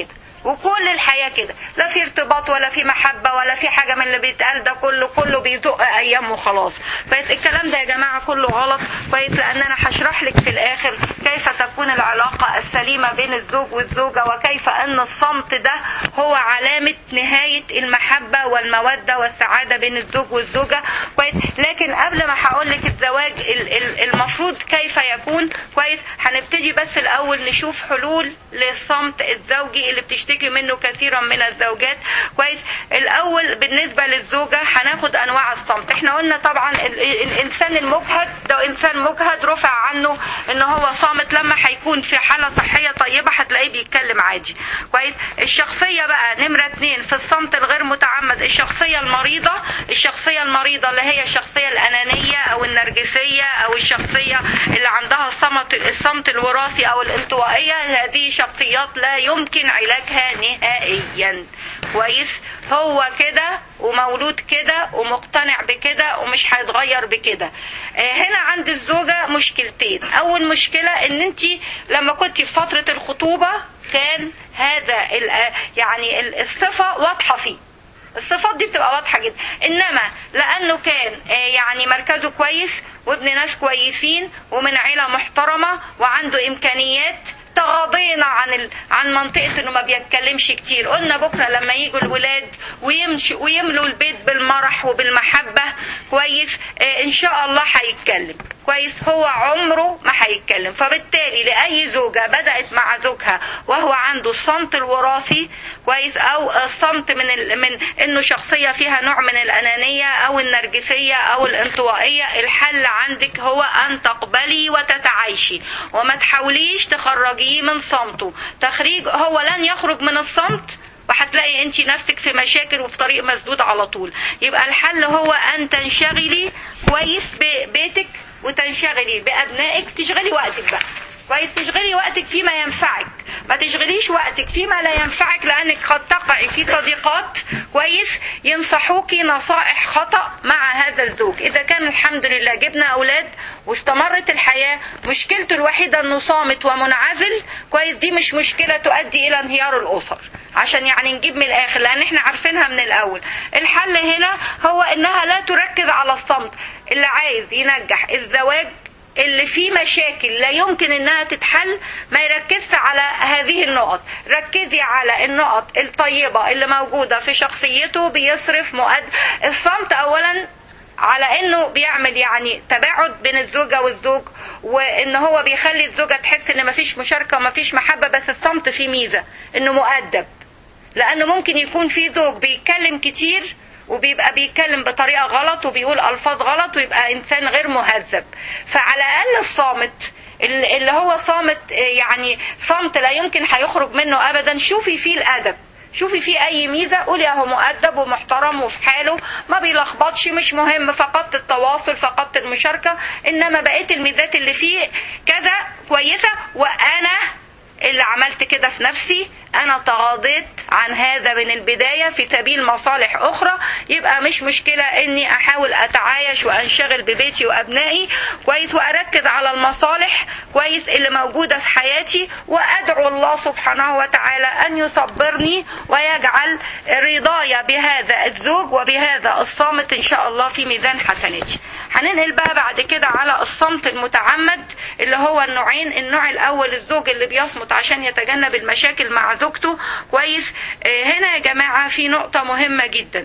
وكل الحياة كده لا في ارتباط ولا في محبة ولا في حاجة من اللي بيتقال ده كله كله بيدق أيام وخلاص فالكلام ده يا جماعة كله غلط كويس لأن أنا هشرح لك في الآخر كيف تكون العلاقة السليمة بين الزوج والزوجة وكيف أن الصمت ده هو علامة نهاية المحبة والمودة والسعادة بين الزوج والزوجة كويس لكن قبل ما هقول لك الزواج ال- ال- المفروض كيف يكون كويس هنبتدي بس الأول نشوف حلول للصمت الزوجي اللي بتشتكي منه كثيرا من الزوجات كويس الأول بالنسبة للزوجة هناخد أنواع الصمت احنا قلنا طبعا ال- ال- الإنسان المجهد ده إنسان مجهد رفع عنه إن هو صامت لما هيكون في حالة صحية طيبة هتلاقيه بيتكلم عادي كويس الشخصية بقى نمرة اتنين في الصمت الغير متعمد الشخصية المريضة الشخصية المريضة اللي هي الشخصية الأنانية أو النرجسية أو الشخصية اللي عندها الصمت الصمت الوراثي أو الانطوائية هذه شخصيات لا يمكن علاجها نهائيا كويس هو كده ومولود كده ومقتنع بكده ومش هيتغير بكده آه، هنا عند الزوجة مشكلتين أول مشكلة إن أنت لما كنت في فترة الخطوبة كان هذا ال- يعني ال- الصفة واضحة فيه الصفات دي بتبقى واضحه جدا انما لانه كان آه، يعني مركزه كويس وابن ناس كويسين ومن عيله محترمه وعنده امكانيات تغاضينا عن ال... عن منطقه انه ما بيتكلمش كتير قلنا بكره لما يجوا الولاد ويمشي ويملوا البيت بالمرح وبالمحبه كويس آه، ان شاء الله هيتكلم كويس هو عمره ما هيتكلم فبالتالي لاي زوجه بدات مع زوجها وهو عنده الصمت الوراثي كويس او الصمت من ال... من انه شخصيه فيها نوع من الانانيه او النرجسيه او الانطوائيه الحل عندك هو ان تقبلي وتتعايشي وما تحاوليش تخرجيه من صمته تخريج هو لن يخرج من الصمت وهتلاقي انت نفسك في مشاكل وفي طريق مسدود على طول يبقى الحل هو ان تنشغلي كويس ببيتك وتنشغلي بابنائك تشغلي وقتك بقى كويس تشغلي وقتك فيما ينفعك ما تشغليش وقتك فيما لا ينفعك لانك قد تقعي في صديقات كويس ينصحوكي نصائح خطا مع هذا الزوج اذا كان الحمد لله جبنا اولاد واستمرت الحياه مشكلته الوحيده انه صامت ومنعزل كويس دي مش مشكله تؤدي الى انهيار الاسر عشان يعني نجيب من الاخر لان احنا عارفينها من الاول الحل هنا هو انها لا تركز على الصمت اللي عايز ينجح الزواج اللي فيه مشاكل لا يمكن انها تتحل ما يركزش على هذه النقط ركزي على النقط الطيبة اللي موجودة في شخصيته بيصرف مؤد الصمت اولا على انه بيعمل يعني تباعد بين الزوجه والزوج وان هو بيخلي الزوجه تحس ان مفيش مشاركه ومفيش محبه بس الصمت فيه ميزه انه مؤدب لانه ممكن يكون في زوج بيتكلم كتير وبيبقى بيتكلم بطريقه غلط وبيقول الفاظ غلط ويبقى انسان غير مهذب فعلى الاقل الصامت اللي هو صامت يعني صمت لا يمكن هيخرج منه ابدا شوفي فيه الادب شوفي فيه اي ميزه قولي اهو مؤدب ومحترم وفي حاله ما بيلخبطش مش مهم فقدت التواصل فقدت المشاركه انما بقيه الميزات اللي فيه كذا كويسه وانا اللي عملت كده في نفسي انا تغاضيت عن هذا من البداية في سبيل مصالح اخرى يبقى مش مشكلة اني احاول اتعايش وانشغل ببيتي وابنائي كويس واركز على المصالح كويس اللي موجودة في حياتي وادعو الله سبحانه وتعالى ان يصبرني ويجعل رضايا بهذا الزوج وبهذا الصامت ان شاء الله في ميزان حسناتي هننقل بقى بعد كده على الصمت المتعمد اللي هو النوعين النوع الاول الزوج اللي بيصمت عشان يتجنب المشاكل مع زوجته كويس آه هنا يا جماعة في نقطة مهمة جدا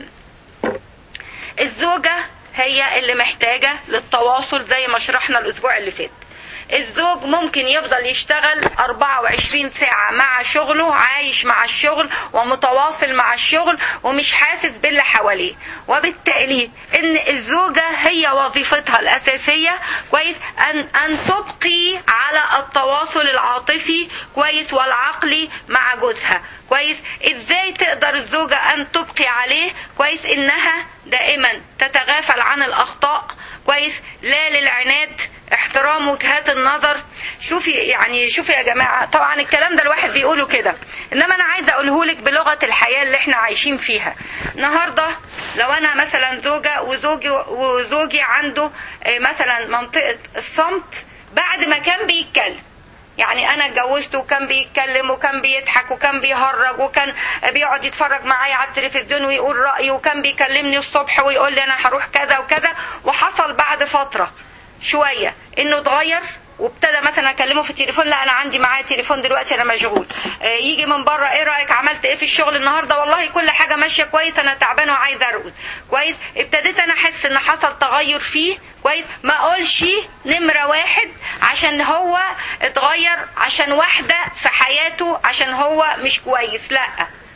الزوجة هي اللي محتاجة للتواصل زي ما شرحنا الاسبوع اللي فات الزوج ممكن يفضل يشتغل 24 ساعة مع شغله عايش مع الشغل ومتواصل مع الشغل ومش حاسس باللي حواليه وبالتالي ان الزوجة هي وظيفتها الاساسية كويس ان ان تبقي على التواصل العاطفي كويس والعقلي مع جوزها كويس ازاي تقدر الزوجة ان تبقي عليه كويس انها دائما تتغافل عن الاخطاء كويس لا للعناد احترام وجهات النظر شوفي يعني شوفي يا جماعة طبعا الكلام ده الواحد بيقوله كده انما انا عايزة اقوله لك بلغة الحياة اللي احنا عايشين فيها النهاردة لو انا مثلا زوجة وزوجي وزوجي عنده مثلا منطقة الصمت بعد ما كان بيتكلم يعني انا اتجوزت وكان بيتكلم وكان بيضحك وكان بيهرج وكان بيقعد يتفرج معايا على التلفزيون ويقول رايه وكان بيكلمني الصبح ويقول لي انا هروح كذا وكذا وحصل بعد فتره شويه انه اتغير وابتدى مثلا اكلمه في التليفون لا انا عندي معايا تليفون دلوقتي انا مشغول آه، يجي من بره ايه رايك عملت ايه في الشغل النهارده والله كل حاجه ماشيه كويس انا تعبان وعايز ارقد كويس ابتديت انا احس ان حصل تغير فيه كويس ما اقولش نمره واحد عشان هو اتغير عشان واحده في حياته عشان هو مش كويس لا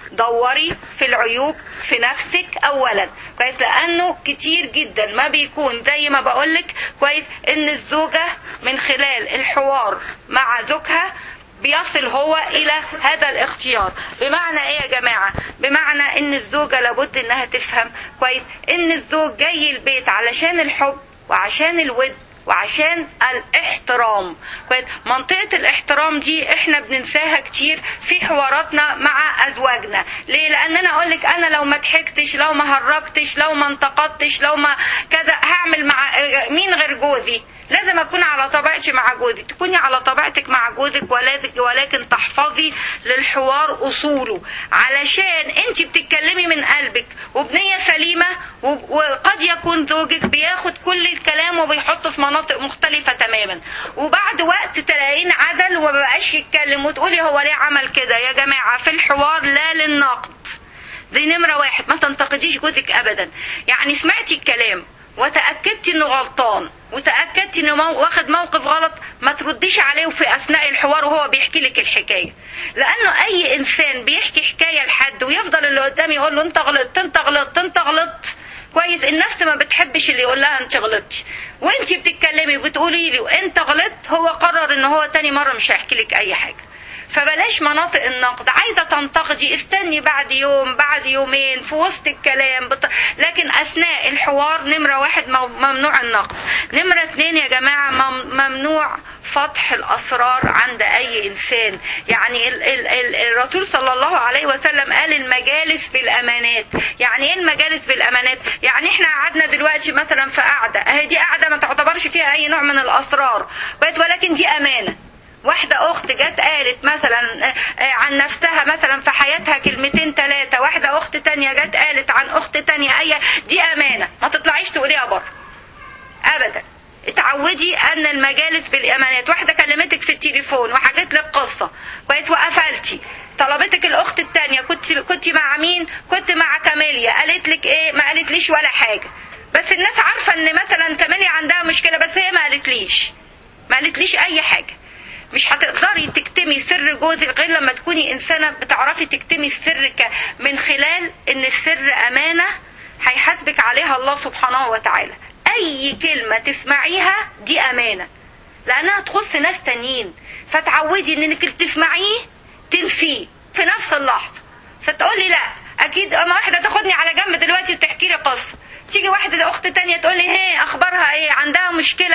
دوري في العيوب في نفسك اولا كويس لانه كتير جدا ما بيكون زي ما بقولك كويس ان الزوجه من خلال الحوار مع زوجها بيصل هو الى هذا الاختيار بمعنى ايه يا جماعه بمعنى ان الزوجه لابد انها تفهم كويس ان الزوج جاي البيت علشان الحب وعشان الود وعشان الاحترام كويس منطقة الاحترام دي احنا بننساها كتير في حواراتنا مع ازواجنا ليه لان انا اقول لك انا لو ما ضحكتش لو ما هرجتش لو ما انتقدتش لو ما كذا هعمل مع مين غير جوزي لازم اكون على طبيعتي مع جوزي تكوني على طبيعتك مع جوزك ولكن ولكن تحفظي للحوار اصوله علشان انت بتتكلمي من قلبك وبنيه سليمه و- وقد يكون زوجك بياخد كل الكلام وبيحطه في مناطق مختلفه تماما وبعد وقت تلاقين عدل وما بقاش يتكلم وتقولي هو ليه عمل كده يا جماعه في الحوار لا للنقد دي نمرة واحد ما تنتقديش جوزك أبدا يعني سمعتي الكلام وتأكدتي إنه غلطان وتأكدتي إنه مو... واخد موقف غلط ما ترديش عليه في أثناء الحوار وهو بيحكي لك الحكاية لأنه أي إنسان بيحكي حكاية لحد ويفضل اللي قدامي يقول له أنت غلطت أنت غلطت أنت غلطت كويس النفس ما بتحبش اللي يقول لها انت غلطتي وانت بتتكلمي وبتقولي له انت غلطت هو قرر ان هو تاني مره مش هيحكي لك اي حاجه فبلاش مناطق النقد عايزة تنتقدي استني بعد يوم بعد يومين في وسط الكلام بط... لكن أثناء الحوار نمرة واحد مو- ممنوع النقد نمرة اتنين يا جماعة مم- ممنوع فتح الأسرار عند أي إنسان يعني ال ال ال الرسول صلى الله عليه وسلم قال المجالس بالأمانات يعني إيه المجالس بالأمانات يعني إحنا قعدنا دلوقتي مثلا في قعدة أهي دي قعدة ما تعتبرش فيها أي نوع من الأسرار بقت ولكن دي أمانة واحدة أخت جت قالت مثلا آه، آه، عن نفسها مثلا في حياتها كلمتين ثلاثة واحدة أخت تانية جت قالت عن أخت تانية أي دي أمانة ما تطلعيش تقوليها بره أبدا اتعودي ان المجالس بالامانات واحده كلمتك في التليفون وحكت لك قصه كويس وقفلتي طلبتك الاخت التانية كنت كنت مع مين كنت مع كاميليا قالت لك ايه ما قالتليش ولا حاجه بس الناس عارفه ان مثلا كاميليا عندها مشكله بس هي ما قالتليش ما قالتليش اي حاجه مش هتقدري تكتمي سر جوزك غير لما تكوني انسانه بتعرفي تكتمي السر ك- من خلال ان السر امانه هيحاسبك عليها الله سبحانه وتعالى اي كلمه تسمعيها دي امانه لانها تخص ناس تانيين فتعودي انك اللي تسمعيه تنسيه في نفس اللحظه فتقولي لا اكيد اما واحده تاخدني على جنب دلوقتي وتحكي لي قصه تيجي واحده اخت تانية تقول لي هي اخبارها ايه عندها مشكله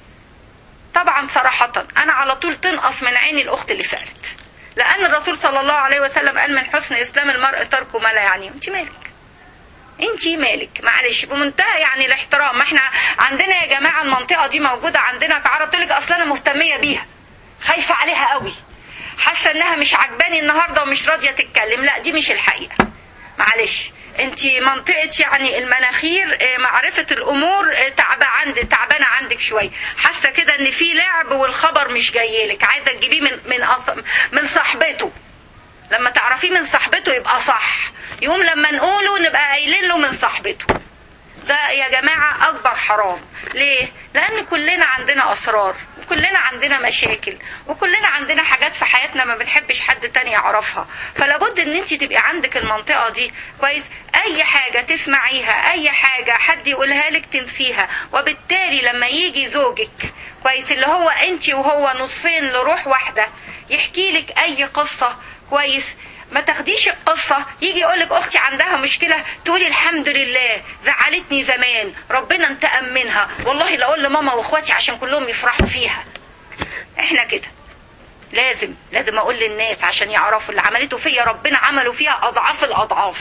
طبعا صراحة أنا على طول تنقص من عيني الأخت اللي سألت لأن الرسول صلى الله عليه وسلم قال من حسن إسلام المرء تركه ما لا يعنيه أنت مالك انت مالك معلش بمنتهى يعني الاحترام ما احنا عندنا يا جماعه المنطقه دي موجوده عندنا كعرب تقول لك اصل انا مهتميه بيها خايفه عليها قوي حاسه انها مش عجباني النهارده ومش راضيه تتكلم لا دي مش الحقيقه معلش انت منطقه يعني المناخير اه، معرفه الامور اه، تعبه عند تعبانه عندك شويه حاسه كده ان في لعب والخبر مش جاي لك عايزه تجيبيه من من أص- من صاحبته لما تعرفيه من صاحبته يبقى صح يوم لما نقوله نبقى قايلين له من صاحبته ده يا جماعة أكبر حرام ليه؟ لأن كلنا عندنا أسرار وكلنا عندنا مشاكل وكلنا عندنا حاجات في حياتنا ما بنحبش حد تاني يعرفها فلابد ان انت تبقي عندك المنطقة دي كويس اي حاجة تسمعيها اي حاجة حد يقولها لك تنسيها وبالتالي لما يجي زوجك كويس اللي هو انت وهو نصين لروح واحدة يحكي لك اي قصة كويس ما تاخديش القصة يجي يقولك أختي عندها مشكلة تقولي الحمد لله زعلتني زمان ربنا انتقم منها والله لا أقول لماما وإخواتي عشان كلهم يفرحوا فيها إحنا كده لازم لازم أقول للناس عشان يعرفوا اللي عملته فيا ربنا عمله فيها أضعاف الأضعاف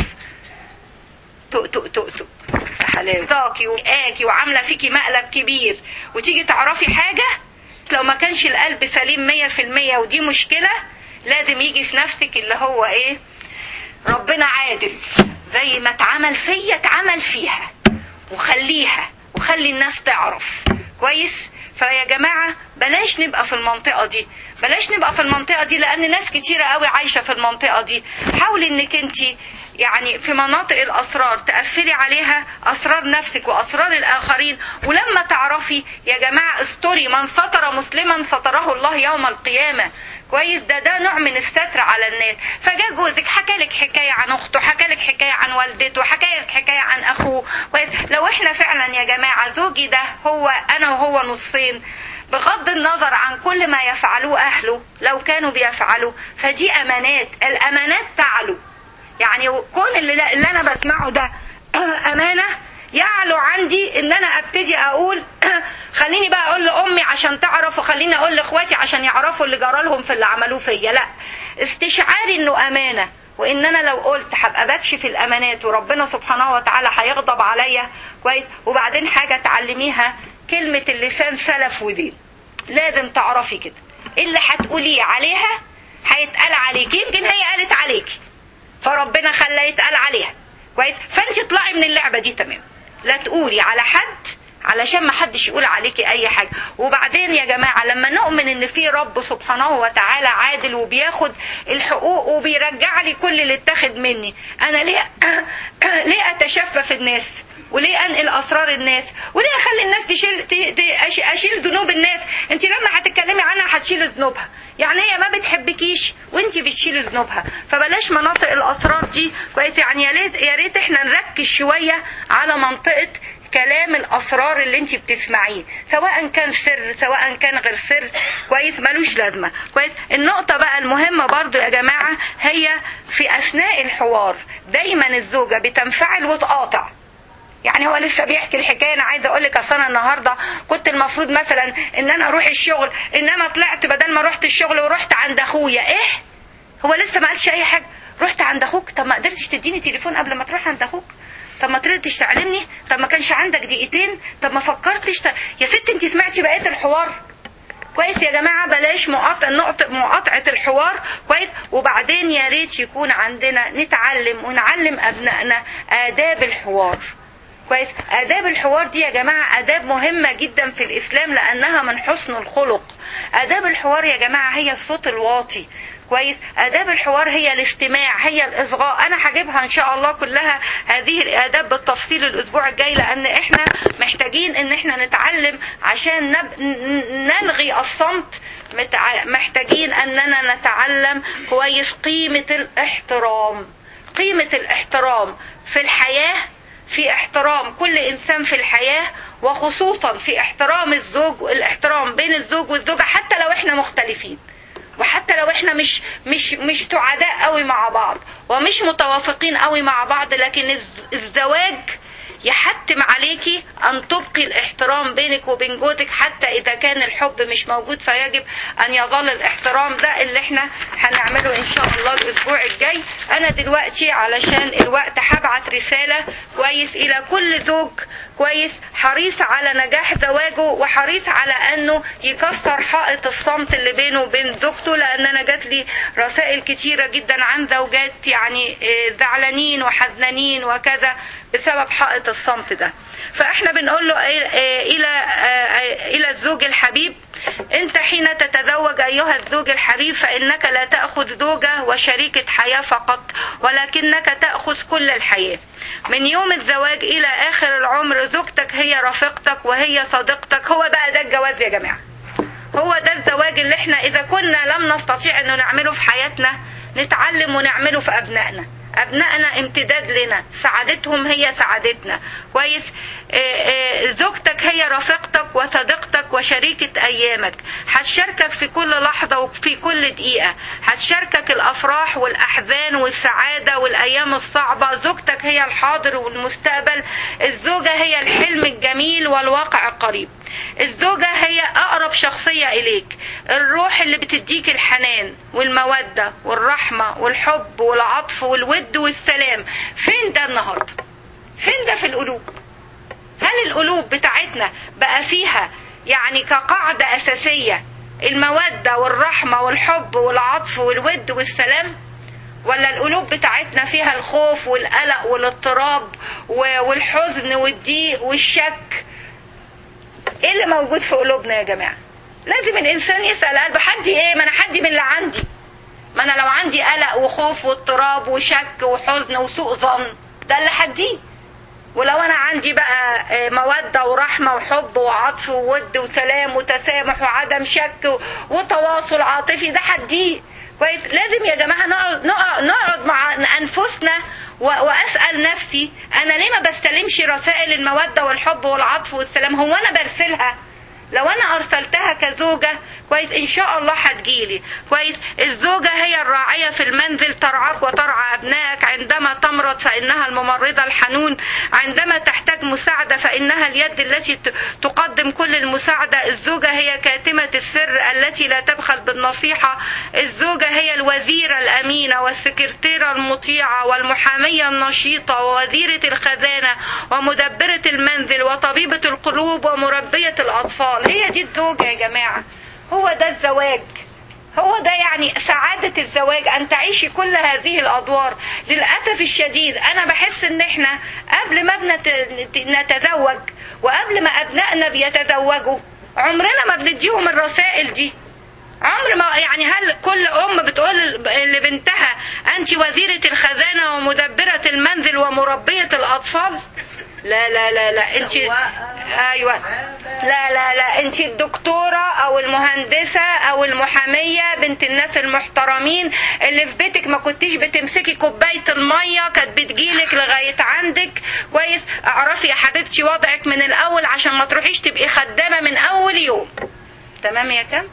تق تق تق تق حلاوة ذاكي وقاكي وعاملة فيكي مقلب كبير وتيجي تعرفي حاجة لو ما كانش القلب سليم مية في المية ودي مشكلة لازم يجي في نفسك اللي هو ايه ربنا عادل زي ما اتعمل فيا اتعمل فيها وخليها وخلي الناس تعرف كويس فيا جماعة بلاش نبقى في المنطقة دي بلاش نبقى في المنطقة دي لأن ناس كتيرة قوي عايشة في المنطقة دي حاولي انك انت يعني في مناطق الأسرار تقفلي عليها أسرار نفسك وأسرار الآخرين ولما تعرفي يا جماعة استري من ستر مسلما ستره الله يوم القيامة كويس ده ده نوع من الستر على الناس فجاء جوزك حكى لك حكايه عن اخته حكى لك حكايه عن والدته حكى لك حكايه عن اخوه كويس لو احنا فعلا يا جماعه زوجي ده هو انا وهو نصين بغض النظر عن كل ما يفعلوه اهله لو كانوا بيفعلوا فدي امانات الامانات تعلو يعني كون اللي, اللي انا بسمعه ده امانه يعلو عندي ان انا ابتدي اقول خليني بقى اقول لامي عشان تعرف وخليني اقول لاخواتي عشان يعرفوا اللي جرى لهم في اللي عملوه فيا لا استشعاري انه امانه وان انا لو قلت هبقى بكشف الامانات وربنا سبحانه وتعالى هيغضب عليا كويس وبعدين حاجه تعلميها كلمه اللسان سلف ودين لازم تعرفي كده اللي هتقوليه عليها هيتقال عليك يمكن هي قالت عليكي فربنا خلى يتقال عليها كويس فانت اطلعي من اللعبه دي تمام لا تقولي على حد علشان ما حدش يقول عليكي اي حاجه وبعدين يا جماعه لما نؤمن ان في رب سبحانه وتعالى عادل وبياخد الحقوق وبيرجع لي كل اللي اتاخد مني انا ليه ليه اتشفى الناس وليه انقل اسرار الناس وليه اخلي الناس تشيل اشيل ذنوب الناس انت لما هتتكلمي عنها هتشيلي ذنوبها يعني هي ما بتحبكيش وانت بتشيلي ذنوبها فبلاش مناطق الاسرار دي كويس يعني يا ريت يا ريت احنا نركز شويه على منطقه كلام الاسرار اللي انت بتسمعيه سواء كان سر سواء كان غير سر كويس ملوش لازمه كويس النقطه بقى المهمه برضو يا جماعه هي في اثناء الحوار دايما الزوجه بتنفعل وتقاطع يعني هو لسه بيحكي الحكايه انا عايزه اقول لك اصل انا النهارده كنت المفروض مثلا ان انا اروح الشغل انما طلعت بدل ما رحت الشغل ورحت عند اخويا ايه هو لسه ما قالش اي حاجه رحت عند اخوك طب ما قدرتش تديني تليفون قبل ما تروح عند اخوك طب ما طلعتش تعلمني طب ما كانش عندك دقيقتين طب ما فكرتش ت... يا ست انت سمعتي بقيه الحوار كويس يا جماعه بلاش مقاطعه مقاطعه الحوار كويس وبعدين يا ريت يكون عندنا نتعلم ونعلم ابنائنا آداب الحوار كويس آداب الحوار دي يا جماعة آداب مهمة جدا في الإسلام لأنها من حسن الخلق آداب الحوار يا جماعة هي الصوت الواطي كويس آداب الحوار هي الاستماع هي الإصغاء أنا هجيبها إن شاء الله كلها هذه الآداب بالتفصيل الأسبوع الجاي لأن إحنا محتاجين إن إحنا نتعلم عشان نب... نلغي الصمت محتاجين أننا نتعلم كويس قيمة الاحترام قيمة الاحترام في الحياة في احترام كل انسان في الحياه وخصوصا في احترام الزوج الاحترام بين الزوج والزوجه حتى لو احنا مختلفين وحتى لو احنا مش مش مش سعداء قوي مع بعض ومش متوافقين قوي مع بعض لكن الزواج يحتم عليكي ان تبقي الاحترام بينك وبين جوزك حتى اذا كان الحب مش موجود فيجب ان يظل الاحترام ده اللي احنا هنعمله ان شاء الله الاسبوع الجاي انا دلوقتي علشان الوقت هبعت رساله كويس الى كل زوج كويس حريص على نجاح زواجه وحريص على انه يكسر حائط الصمت اللي بينه وبين زوجته لان انا جات لي رسائل كتيره جدا عن زوجات يعني زعلانين وحزنانين وكذا بسبب حائط الصمت ده فاحنا بنقول له الى الى الزوج الحبيب انت حين تتزوج ايها الزوج الحبيب فانك لا تاخذ زوجه وشريكه حياه فقط ولكنك تاخذ كل الحياه من يوم الزواج الى اخر العمر زوجتك هي رفيقتك وهي صديقتك هو بقى ده الجواز يا جماعه هو ده الزواج اللي احنا اذا كنا لم نستطيع انه نعمله في حياتنا نتعلم ونعمله في ابنائنا ابنائنا امتداد لنا سعادتهم هي سعادتنا كويس زوجتك هي رفيقتك وصديقتك وشريكة ايامك هتشاركك في كل لحظة وفي كل دقيقة هتشاركك الافراح والاحزان والسعادة والايام الصعبة زوجتك هي الحاضر والمستقبل الزوجة هي الحلم الجميل والواقع القريب الزوجة هي أقرب شخصية إليك الروح اللي بتديك الحنان والمودة والرحمة والحب والعطف والود والسلام فين ده النهاردة فين ده في القلوب هل القلوب بتاعتنا بقى فيها يعني كقاعدة أساسية المودة والرحمة والحب والعطف والود والسلام ولا القلوب بتاعتنا فيها الخوف والقلق والاضطراب والحزن والضيق والشك ايه اللي موجود في قلوبنا يا جماعه لازم الانسان يسال قلبه حدي ايه ما انا حدي من اللي عندي ما انا لو عندي قلق وخوف واضطراب وشك وحزن وسوء ظن ده اللي حديه ولو انا عندي بقى موده ورحمه وحب وعطف وود وسلام وتسامح وعدم شك وتواصل عاطفي ده حديه كويس لازم يا جماعه نقعد نقعد مع انفسنا واسال نفسي انا ليه ما بستلمش رسائل الموده والحب والعطف والسلام هو انا برسلها لو انا ارسلتها كزوجه كويس ان شاء الله هتجيلي كويس الزوجة هي الراعية في المنزل ترعاك وترعى ابنائك عندما تمرض فانها الممرضة الحنون عندما تحتاج مساعدة فانها اليد التي تقدم كل المساعدة الزوجة هي كاتمة السر التي لا تبخل بالنصيحة الزوجة هي الوزيرة الامينة والسكرتيرة المطيعة والمحامية النشيطة ووزيرة الخزانة ومدبرة المنزل وطبيبة القلوب ومربية الاطفال هي دي الزوجة يا جماعة هو ده الزواج هو ده يعني سعادة الزواج أن تعيشي كل هذه الأدوار للأسف الشديد أنا بحس إن إحنا قبل ما نتزوج وقبل ما أبنائنا بيتزوجوا عمرنا ما بنديهم الرسائل دي عمر ما يعني هل كل ام بتقول لبنتها انت وزيره الخزانه ومدبره المنزل ومربيه الاطفال لا لا لا لا انت ايوه لا لا لا انت الدكتوره او المهندسه او المحاميه بنت الناس المحترمين اللي في بيتك ما كنتيش بتمسكي كوبايه الميه كانت بتجيلك لغايه عندك كويس اعرفي يا حبيبتي وضعك من الاول عشان ما تروحيش تبقي خدامه من اول يوم تمام يا كم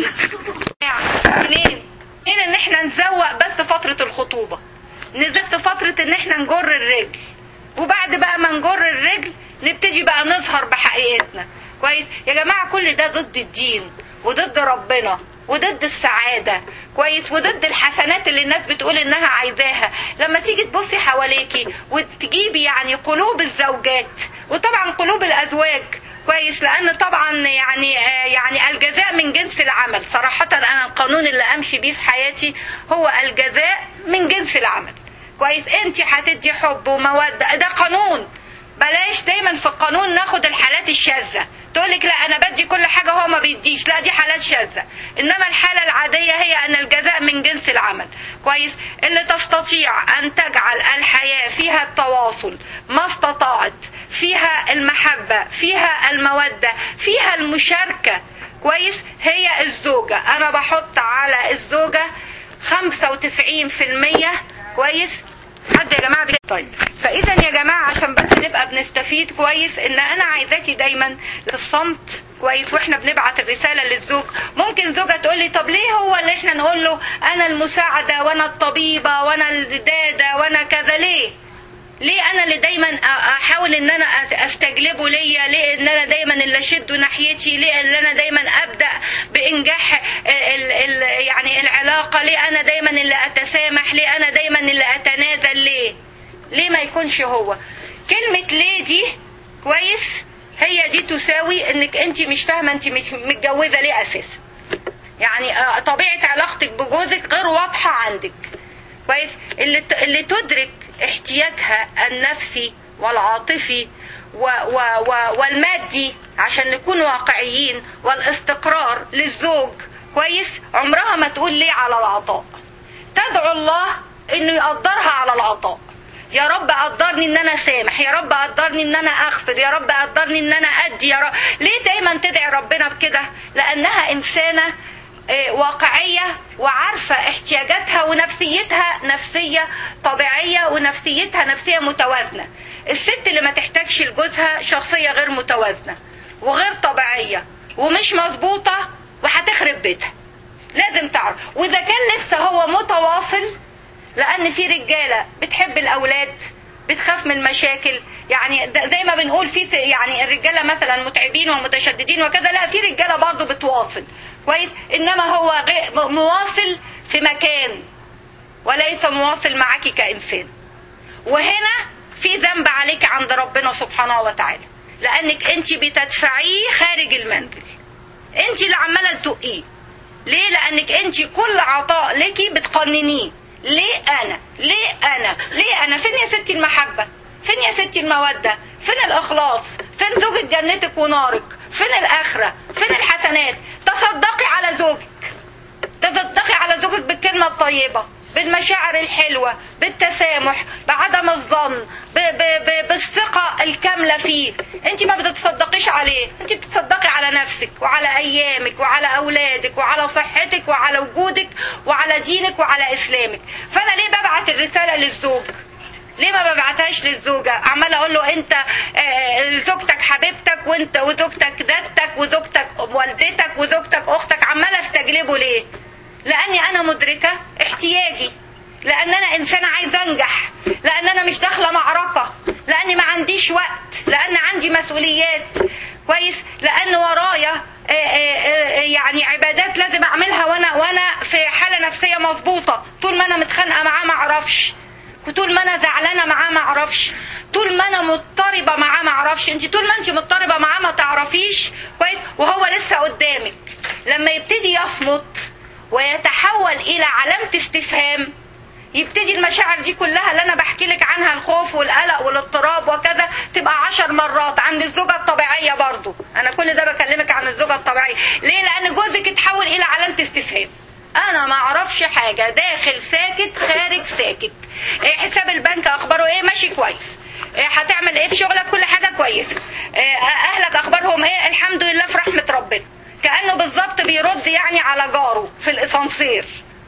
منين منين ان احنا نزوق بس فتره الخطوبه بس فتره ان احنا نجر الرجل وبعد بقى ما نجر الرجل نبتدي بقى نظهر بحقيقتنا كويس يا جماعه كل ده ضد الدين وضد ربنا وضد السعاده كويس وضد الحسنات اللي الناس بتقول انها عايزاها لما تيجي تبصي حواليكي وتجيبي يعني قلوب الزوجات وطبعا قلوب الازواج كويس لان طبعا يعني يعني الجزاء من جنس العمل صراحه انا القانون اللي امشي بيه في حياتي هو الجزاء من جنس العمل كويس انت هتدي حب وموده ده قانون بلاش دايما في القانون ناخد الحالات الشاذه تقول لك لا انا بدي كل حاجه هو ما بيديش لا دي حالات شاذه انما الحاله العاديه هي ان الجزاء من جنس العمل كويس اللي تستطيع ان تجعل الحياه فيها التواصل ما استطاعت فيها المحبه فيها الموده فيها المشاركه كويس هي الزوجه انا بحط على الزوجه 95% كويس حد يا جماعه بجد طيب فاذا يا جماعه عشان بس نبقى بنستفيد كويس ان انا عايزاكي دايما في الصمت كويس واحنا بنبعت الرساله للزوج ممكن زوجه تقول لي طب ليه هو اللي احنا نقول له انا المساعده وانا الطبيبه وانا الداده وانا كذا ليه ليه انا اللي دايما احاول ان انا استجلبه ليا ليه ان انا دايما اللي اشده ناحيتي ليه ان انا دايما ابدا بانجاح ال ال يعني العلاقه ليه انا دايما اللي اتسامح ليه انا دايما اللي اتنازل ليه ليه ما يكونش هو كلمه ليه دي كويس هي دي تساوي انك انت مش فاهمه انت مش متجوزه ليه اساسا يعني طبيعه علاقتك بجوزك غير واضحه عندك كويس اللي اللي تدرك احتياجها النفسي والعاطفي و و و والمادي عشان نكون واقعيين والاستقرار للزوج كويس عمرها ما تقول ليه على العطاء تدعو الله انه يقدرها على العطاء يا رب قدرني ان انا سامح يا رب قدرني ان انا اغفر يا رب قدرني ان انا ادي يا رب ليه دايما تدعي ربنا بكده لانها انسانه واقعية وعارفة احتياجاتها ونفسيتها نفسية طبيعية ونفسيتها نفسية متوازنة الست اللي ما تحتاجش لجوزها شخصية غير متوازنة وغير طبيعية ومش مظبوطة وهتخرب بيتها لازم تعرف واذا كان لسه هو متواصل لان في رجالة بتحب الاولاد بتخاف من المشاكل يعني زي ما بنقول في يعني الرجاله مثلا متعبين ومتشددين وكذا لا في رجاله برضه بتواصل كويس انما هو مواصل في مكان وليس مواصل معك كانسان وهنا في ذنب عليك عند ربنا سبحانه وتعالى لانك انت بتدفعيه خارج المنزل انت اللي عماله تدقيه ليه لانك انت كل عطاء لك بتقننيه ليه انا ليه انا ليه انا فين يا ستي المحبه فين يا ستي الموده فين الاخلاص فين زوجك جنتك ونارك فين الاخره فين الحسنات تصدقي على زوجك تصدقي على زوجك بالكلمه الطيبه بالمشاعر الحلوة بالتسامح بعدم الظن ب ب ب بالثقة الكاملة فيه انت ما بتتصدقيش عليه انت بتتصدقي على نفسك وعلى ايامك وعلى اولادك وعلى صحتك وعلى وجودك وعلى دينك وعلى اسلامك فانا ليه ببعت الرسالة للزوج ليه ما ببعتهاش للزوجة عمال اقول له انت آه، زوجتك حبيبتك وانت وزوجتك دادتك وزوجتك والدتك وزوجتك اختك عمال استجلبه ليه لاني انا مدركة احتياجي لان انا انسانة عايزة انجح لان انا مش داخلة معركة لاني ما عنديش وقت لان عندي مسؤوليات كويس لان ورايا آه، آه، آه، يعني عبادات لازم اعملها وانا وانا في حالة نفسية مظبوطة طول ما انا متخانقة معاه ما اعرفش طول ما انا زعلانه معاه ما اعرفش طول ما انا مضطربه معاه ما اعرفش انت طول ما انت مضطربه معاه ما تعرفيش كويس وهو لسه قدامك لما يبتدي يصمت ويتحول الى علامه استفهام يبتدي المشاعر دي كلها اللي انا بحكي لك عنها الخوف والقلق والاضطراب وكذا تبقى عشر مرات عند الزوجه الطبيعيه برضو انا كل ده بكلمك عن الزوجه الطبيعيه ليه لان جوزك اتحول الى علامه استفهام انا ما اعرفش حاجه داخل ساكت خارج ساكت إيه حساب البنك اخباره ايه ماشي كويس إيه هتعمل ايه في شغلك كل حاجه كويسه إيه اهلك اخبارهم ايه الحمد لله في رحمه ربنا كانه بالظبط بيرد يعني على جاره في الاسانسير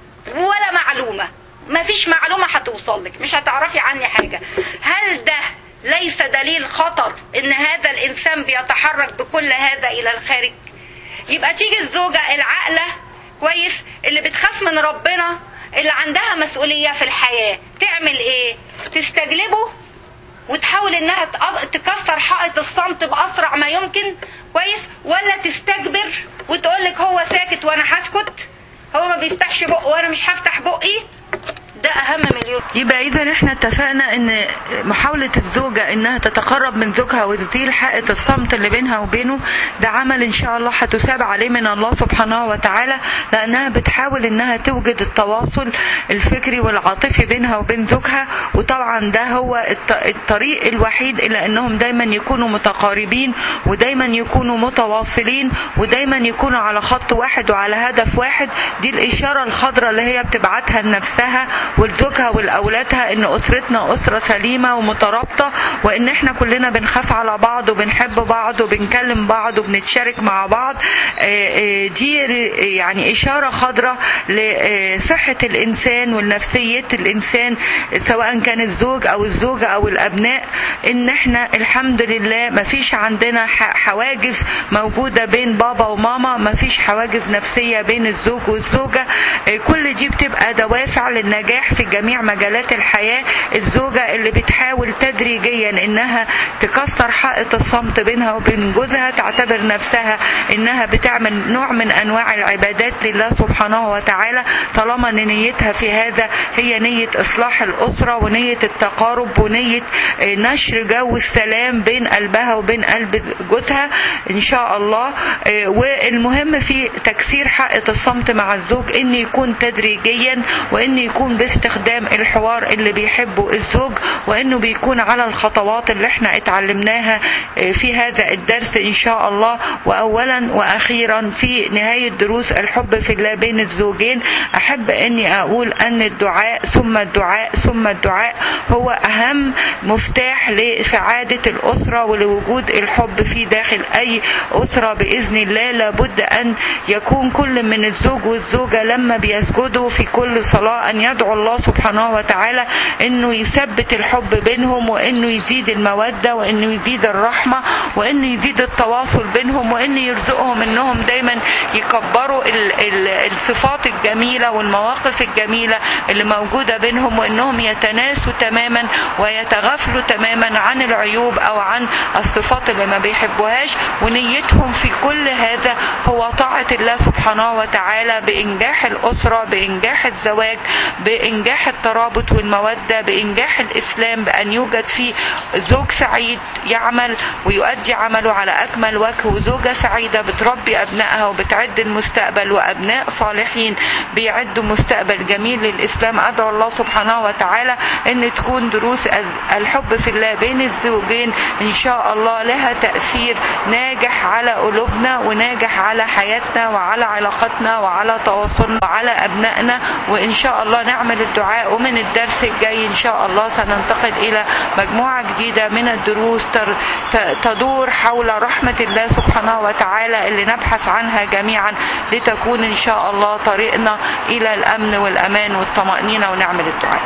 ولا معلومه مفيش معلومه هتوصل لك مش هتعرفي عني حاجه هل ده ليس دليل خطر ان هذا الانسان بيتحرك بكل هذا الى الخارج يبقى تيجي الزوجه العاقله كويس اللي بتخاف من ربنا اللي عندها مسؤولية في الحياة تعمل ايه تستجلبه وتحاول انها تق- تكسر حائط الصمت باسرع ما يمكن كويس ولا تستكبر وتقولك هو ساكت وانا هسكت هو ما بيفتحش بقه وانا مش هفتح بقي ده اهم مليون يبقى اذا احنا اتفقنا ان محاولة الزوجة انها تتقرب من زوجها وتزيل حائط الصمت اللي بينها وبينه ده عمل ان شاء الله هتثاب عليه من الله سبحانه وتعالى لانها بتحاول انها توجد التواصل الفكري والعاطفي بينها وبين زوجها وطبعا ده هو الط- الطريق الوحيد الى انهم دايما يكونوا متقاربين ودايما يكونوا متواصلين ودايما يكونوا على خط واحد وعلى هدف واحد دي الاشارة الخضراء اللي هي بتبعتها لنفسها ولزوجها ولاولادها ان اسرتنا اسره سليمه ومترابطه وان احنا كلنا بنخاف على بعض وبنحب بعض وبنكلم بعض وبنتشارك مع بعض آه، آه، دي ر- يعني اشاره خضراء لصحه الانسان ولنفسيه الانسان سواء كان الزوج او الزوجه او الابناء ان احنا الحمد لله ما فيش عندنا ح- حواجز موجوده بين بابا وماما ما فيش حواجز نفسيه بين الزوج والزوجه آه، كل دي بتبقى دوافع للنجاح في جميع مجالات الحياه الزوجه اللي بتحاول تدريجيا انها تكسر حائط الصمت بينها وبين جوزها تعتبر نفسها انها بتعمل نوع من انواع العبادات لله سبحانه وتعالى طالما ان نيتها في هذا هي نيه اصلاح الاسره ونيه التقارب ونيه آه، نشر جو السلام بين قلبها وبين قلب جوزها ان شاء الله آه، والمهم في تكسير حائط الصمت مع الزوج ان يكون تدريجيا وان يكون باستخدام الحوار اللي بيحبه الزوج وانه بيكون على الخطوات اللي احنا اتعلمناها آه، في هذا الدرس ان شاء الله واولا واخيرا في نهايه دروس الحب في الله بين الزوجين احب اني اقول ان الدعاء ثم الدعاء ثم الدعاء هو اهم مفتاح لسعاده الاسره ولوجود الحب في داخل اي اسره باذن الله لابد ان يكون كل من الزوج والزوجه لما بيسجدوا في كل صلاه ان يدعو الله سبحانه وتعالى انه يثبت الحب بينهم وانه يزيد الموده وانه يزيد الرحمه وانه يزيد التواصل بينهم وانه يرزقهم انهم دايما يكبروا ال ال الصفات الجميله والمواقف الجميله اللي موجوده بينهم وانهم يتناسوا تماما ويتغافلوا تماما عن العيوب او عن الصفات اللي ما بيحبوهاش ونيتهم في كل هذا هو طاعه الله سبحانه وتعالى بانجاح الاسره بانجاح الزواج بإنجاح بإنجاح الترابط والمودة بإنجاح الإسلام بأن يوجد فيه زوج سعيد يعمل ويؤدي عمله على أكمل وجه وزوجة سعيدة بتربي أبنائها وبتعد المستقبل وأبناء صالحين بيعدوا مستقبل جميل للإسلام أدعو الله سبحانه وتعالى أن تكون دروس الحب في الله بين الزوجين إن شاء الله لها تأثير ناجح على قلوبنا وناجح على حياتنا وعلى علاقتنا وعلى تواصلنا وعلى أبنائنا وإن شاء الله نعمل الدعاء ومن الدرس الجاي إن شاء الله سننتقل إلى مجموعة جديدة من الدروس تدور حول رحمة الله سبحانه وتعالى اللي نبحث عنها جميعا لتكون إن شاء الله طريقنا إلى الأمن والأمان والطمأنينة ونعمل الدعاء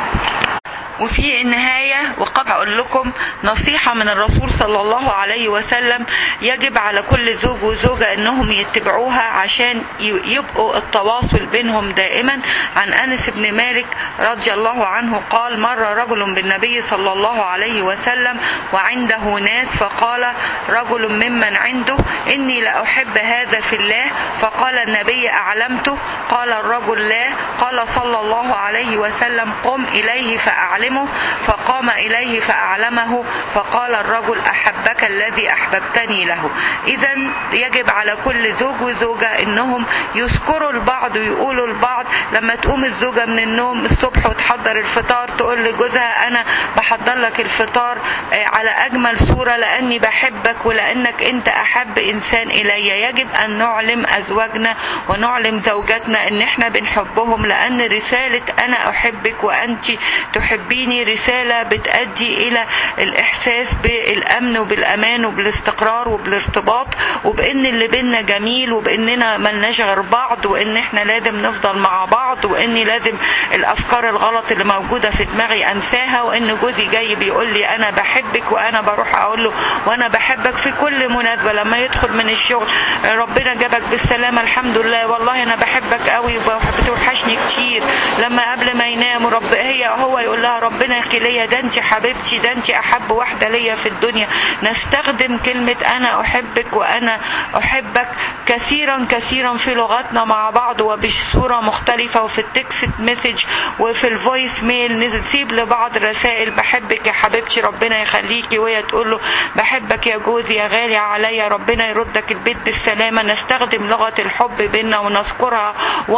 وفي النهاية وقبل أقول لكم نصيحة من الرسول صلى الله عليه وسلم يجب على كل زوج وزوجة أنهم يتبعوها عشان يبقوا التواصل بينهم دائما عن أنس بن مالك رضي الله عنه قال مر رجل بالنبي صلى الله عليه وسلم وعنده ناس فقال رجل ممن عنده إني لأحب هذا في الله فقال النبي أعلمته قال الرجل لا قال صلى الله عليه وسلم قم إليه فأعلمه فقام إليه فأعلمه فقال الرجل أحبك الذي أحببتني له إذا يجب على كل زوج وزوجة إنهم يذكروا البعض ويقولوا البعض لما تقوم الزوجة من النوم الصبح وتحضر الفطار تقول لجوزها أنا بحضر لك الفطار على أجمل صورة لأني بحبك ولأنك أنت أحب إنسان إلي يجب أن نعلم أزواجنا ونعلم زوجاتنا إن إحنا بنحبهم لأن رسالة أنا أحبك وأنت تحبيني رسالة بتأدي إلى الإحساس بالأمن وبالأمان وبالاستقرار وبالارتباط وبإن اللي بينا جميل وبإننا ملناش غير بعض وإن إحنا لازم نفضل مع بعض وإني لازم الأفكار الغلط اللي موجودة في دماغي أنساها وإن جوزي جاي بيقول لي أنا بحبك وأنا بروح أقول له وأنا بحبك في كل مناسبة لما يدخل من الشغل ربنا جابك بالسلامة الحمد لله والله أنا بحبك قوي بتوحشني كتير لما قبل ما ينام رب هي هو يقول لها ربنا يخلي ليا ده انت حبيبتي ده انت احب واحده ليا في الدنيا نستخدم كلمه انا احبك وانا احبك كثيرا كثيرا في لغتنا مع بعض وبصوره مختلفه وفي التكست مسج وفي الفويس ميل نسيب لبعض رسائل بحبك يا حبيبتي ربنا يخليكي وهي تقول له بحبك يا جوزي يا غالي عليا ربنا يردك البيت بالسلامه نستخدم لغه الحب بينا ونذكرها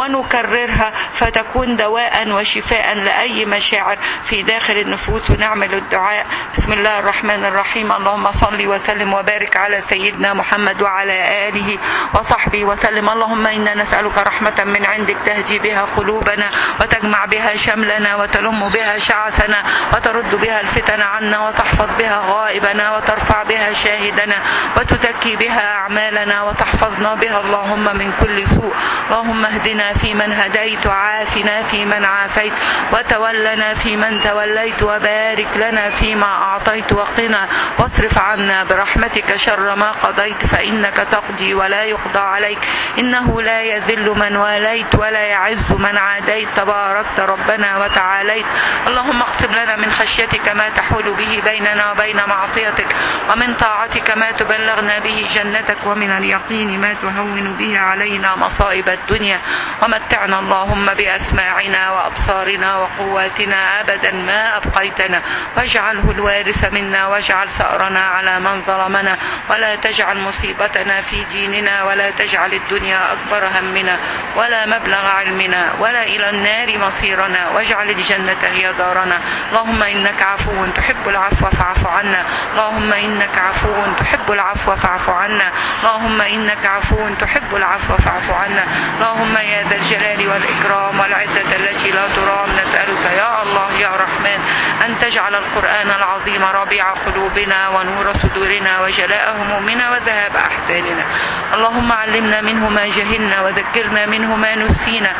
ونكررها فتكون دواء وشفاء لاي مشاعر في داخل النفوس ونعمل الدعاء بسم الله الرحمن الرحيم اللهم صل وسلم وبارك على سيدنا محمد وعلى آله وصحبه وسلم اللهم إنا نسألك رحمة من عندك تهدي بها قلوبنا وتجمع بها شملنا وتلم بها شعثنا وترد بها الفتن عنا وتحفظ بها غائبنا وترفع بها شاهدنا وتزكي بها أعمالنا وتحفظنا بها اللهم من كل سوء اللهم اهدنا فيمن هديت وعافنا فيمن عافيت وتولنا فيمن توليت وبارك لنا فيما أعطيت وقنا واصرف عنا برحمتك شر ما قضيت فإنك تقضي ولا يقضى عليك إنه لا يذل من واليت ولا يعز من عاديت تباركت ربنا وتعاليت اللهم اقسم لنا من خشيتك ما تحول به بيننا وبين معصيتك ومن طاعتك ما تبلغنا به جنتك ومن اليقين ما تهون به علينا مصائب الدنيا ومتعنا اللهم بأسماعنا وأبصارنا وقواتنا أبدا ما أبقيتنا واجعله الوارث منا واجعل ثأرنا على من ظلمنا ولا تجعل مصيبتنا في ديننا ولا تجعل الدنيا أكبر همنا ولا مبلغ علمنا ولا إلى النار مصيرنا واجعل الجنة هي دارنا اللهم إنك عفو تحب العفو فاعف عنا اللهم إنك عفو تحب العفو فاعف عنا اللهم إنك عفو تحب العفو فاعف عنا اللهم يا ذا الجلال والإكرام والعزة التي لا ترام نسألك يا الله يا رحمن أن تجعل القرآن العظيم ربيع قلوبنا ونور صدورنا وجلاء همومنا وذهاب أحزاننا اللهم علمنا منه ما جهلنا وذكرنا منه ما نسينا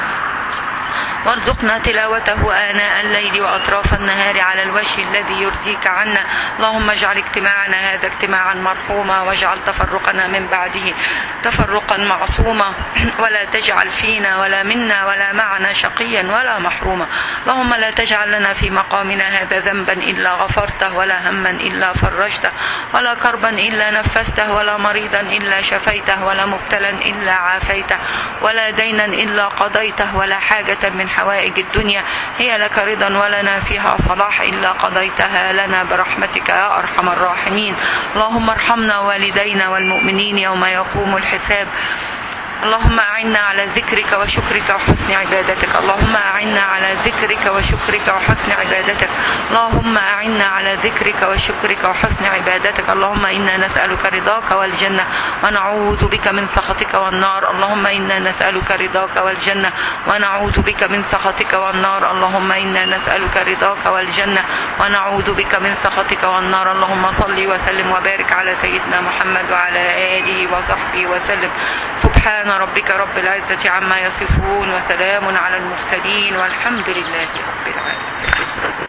وارزقنا تلاوته آناء الليل وأطراف النهار على الوجه الذي يرضيك عنا اللهم اجعل اجتماعنا هذا اجتماعا مرحوما واجعل تفرقنا من بعده تفرقا معصوما ولا تجعل فينا ولا منا ولا معنا شقيا ولا محروما اللهم لا تجعل لنا في مقامنا هذا ذنبا إلا غفرته ولا هما إلا فرجته ولا كربا إلا نفسته ولا مريضا إلا شفيته ولا مبتلا إلا عافيته ولا دينا إلا قضيته ولا حاجة من حوائج الدنيا هي لك رضا ولنا فيها صلاح إلا قضيتها لنا برحمتك يا أرحم الراحمين اللهم ارحمنا والدينا والمؤمنين يوم يقوم الحساب اللهم أعنا على ذكرك وشكرك وحسن عبادتك اللهم أعنا على ذكرك وشكرك وحسن عبادتك اللهم أعنا على ذكرك وشكرك وحسن عبادتك اللهم إنا نسألك رضاك والجنة ونعوذ بك من سخطك والنار اللهم إنا نسألك رضاك والجنة ونعوذ بك من سخطك والنار اللهم إنا نسألك رضاك والجنة ونعوذ بك من سخطك والنار اللهم صل وسلم وبارك على سيدنا محمد وعلى آله وصحبه وسلم سبحان ربك رب العزة عما يصفون وسلام على المرسلين والحمد لله رب العالمين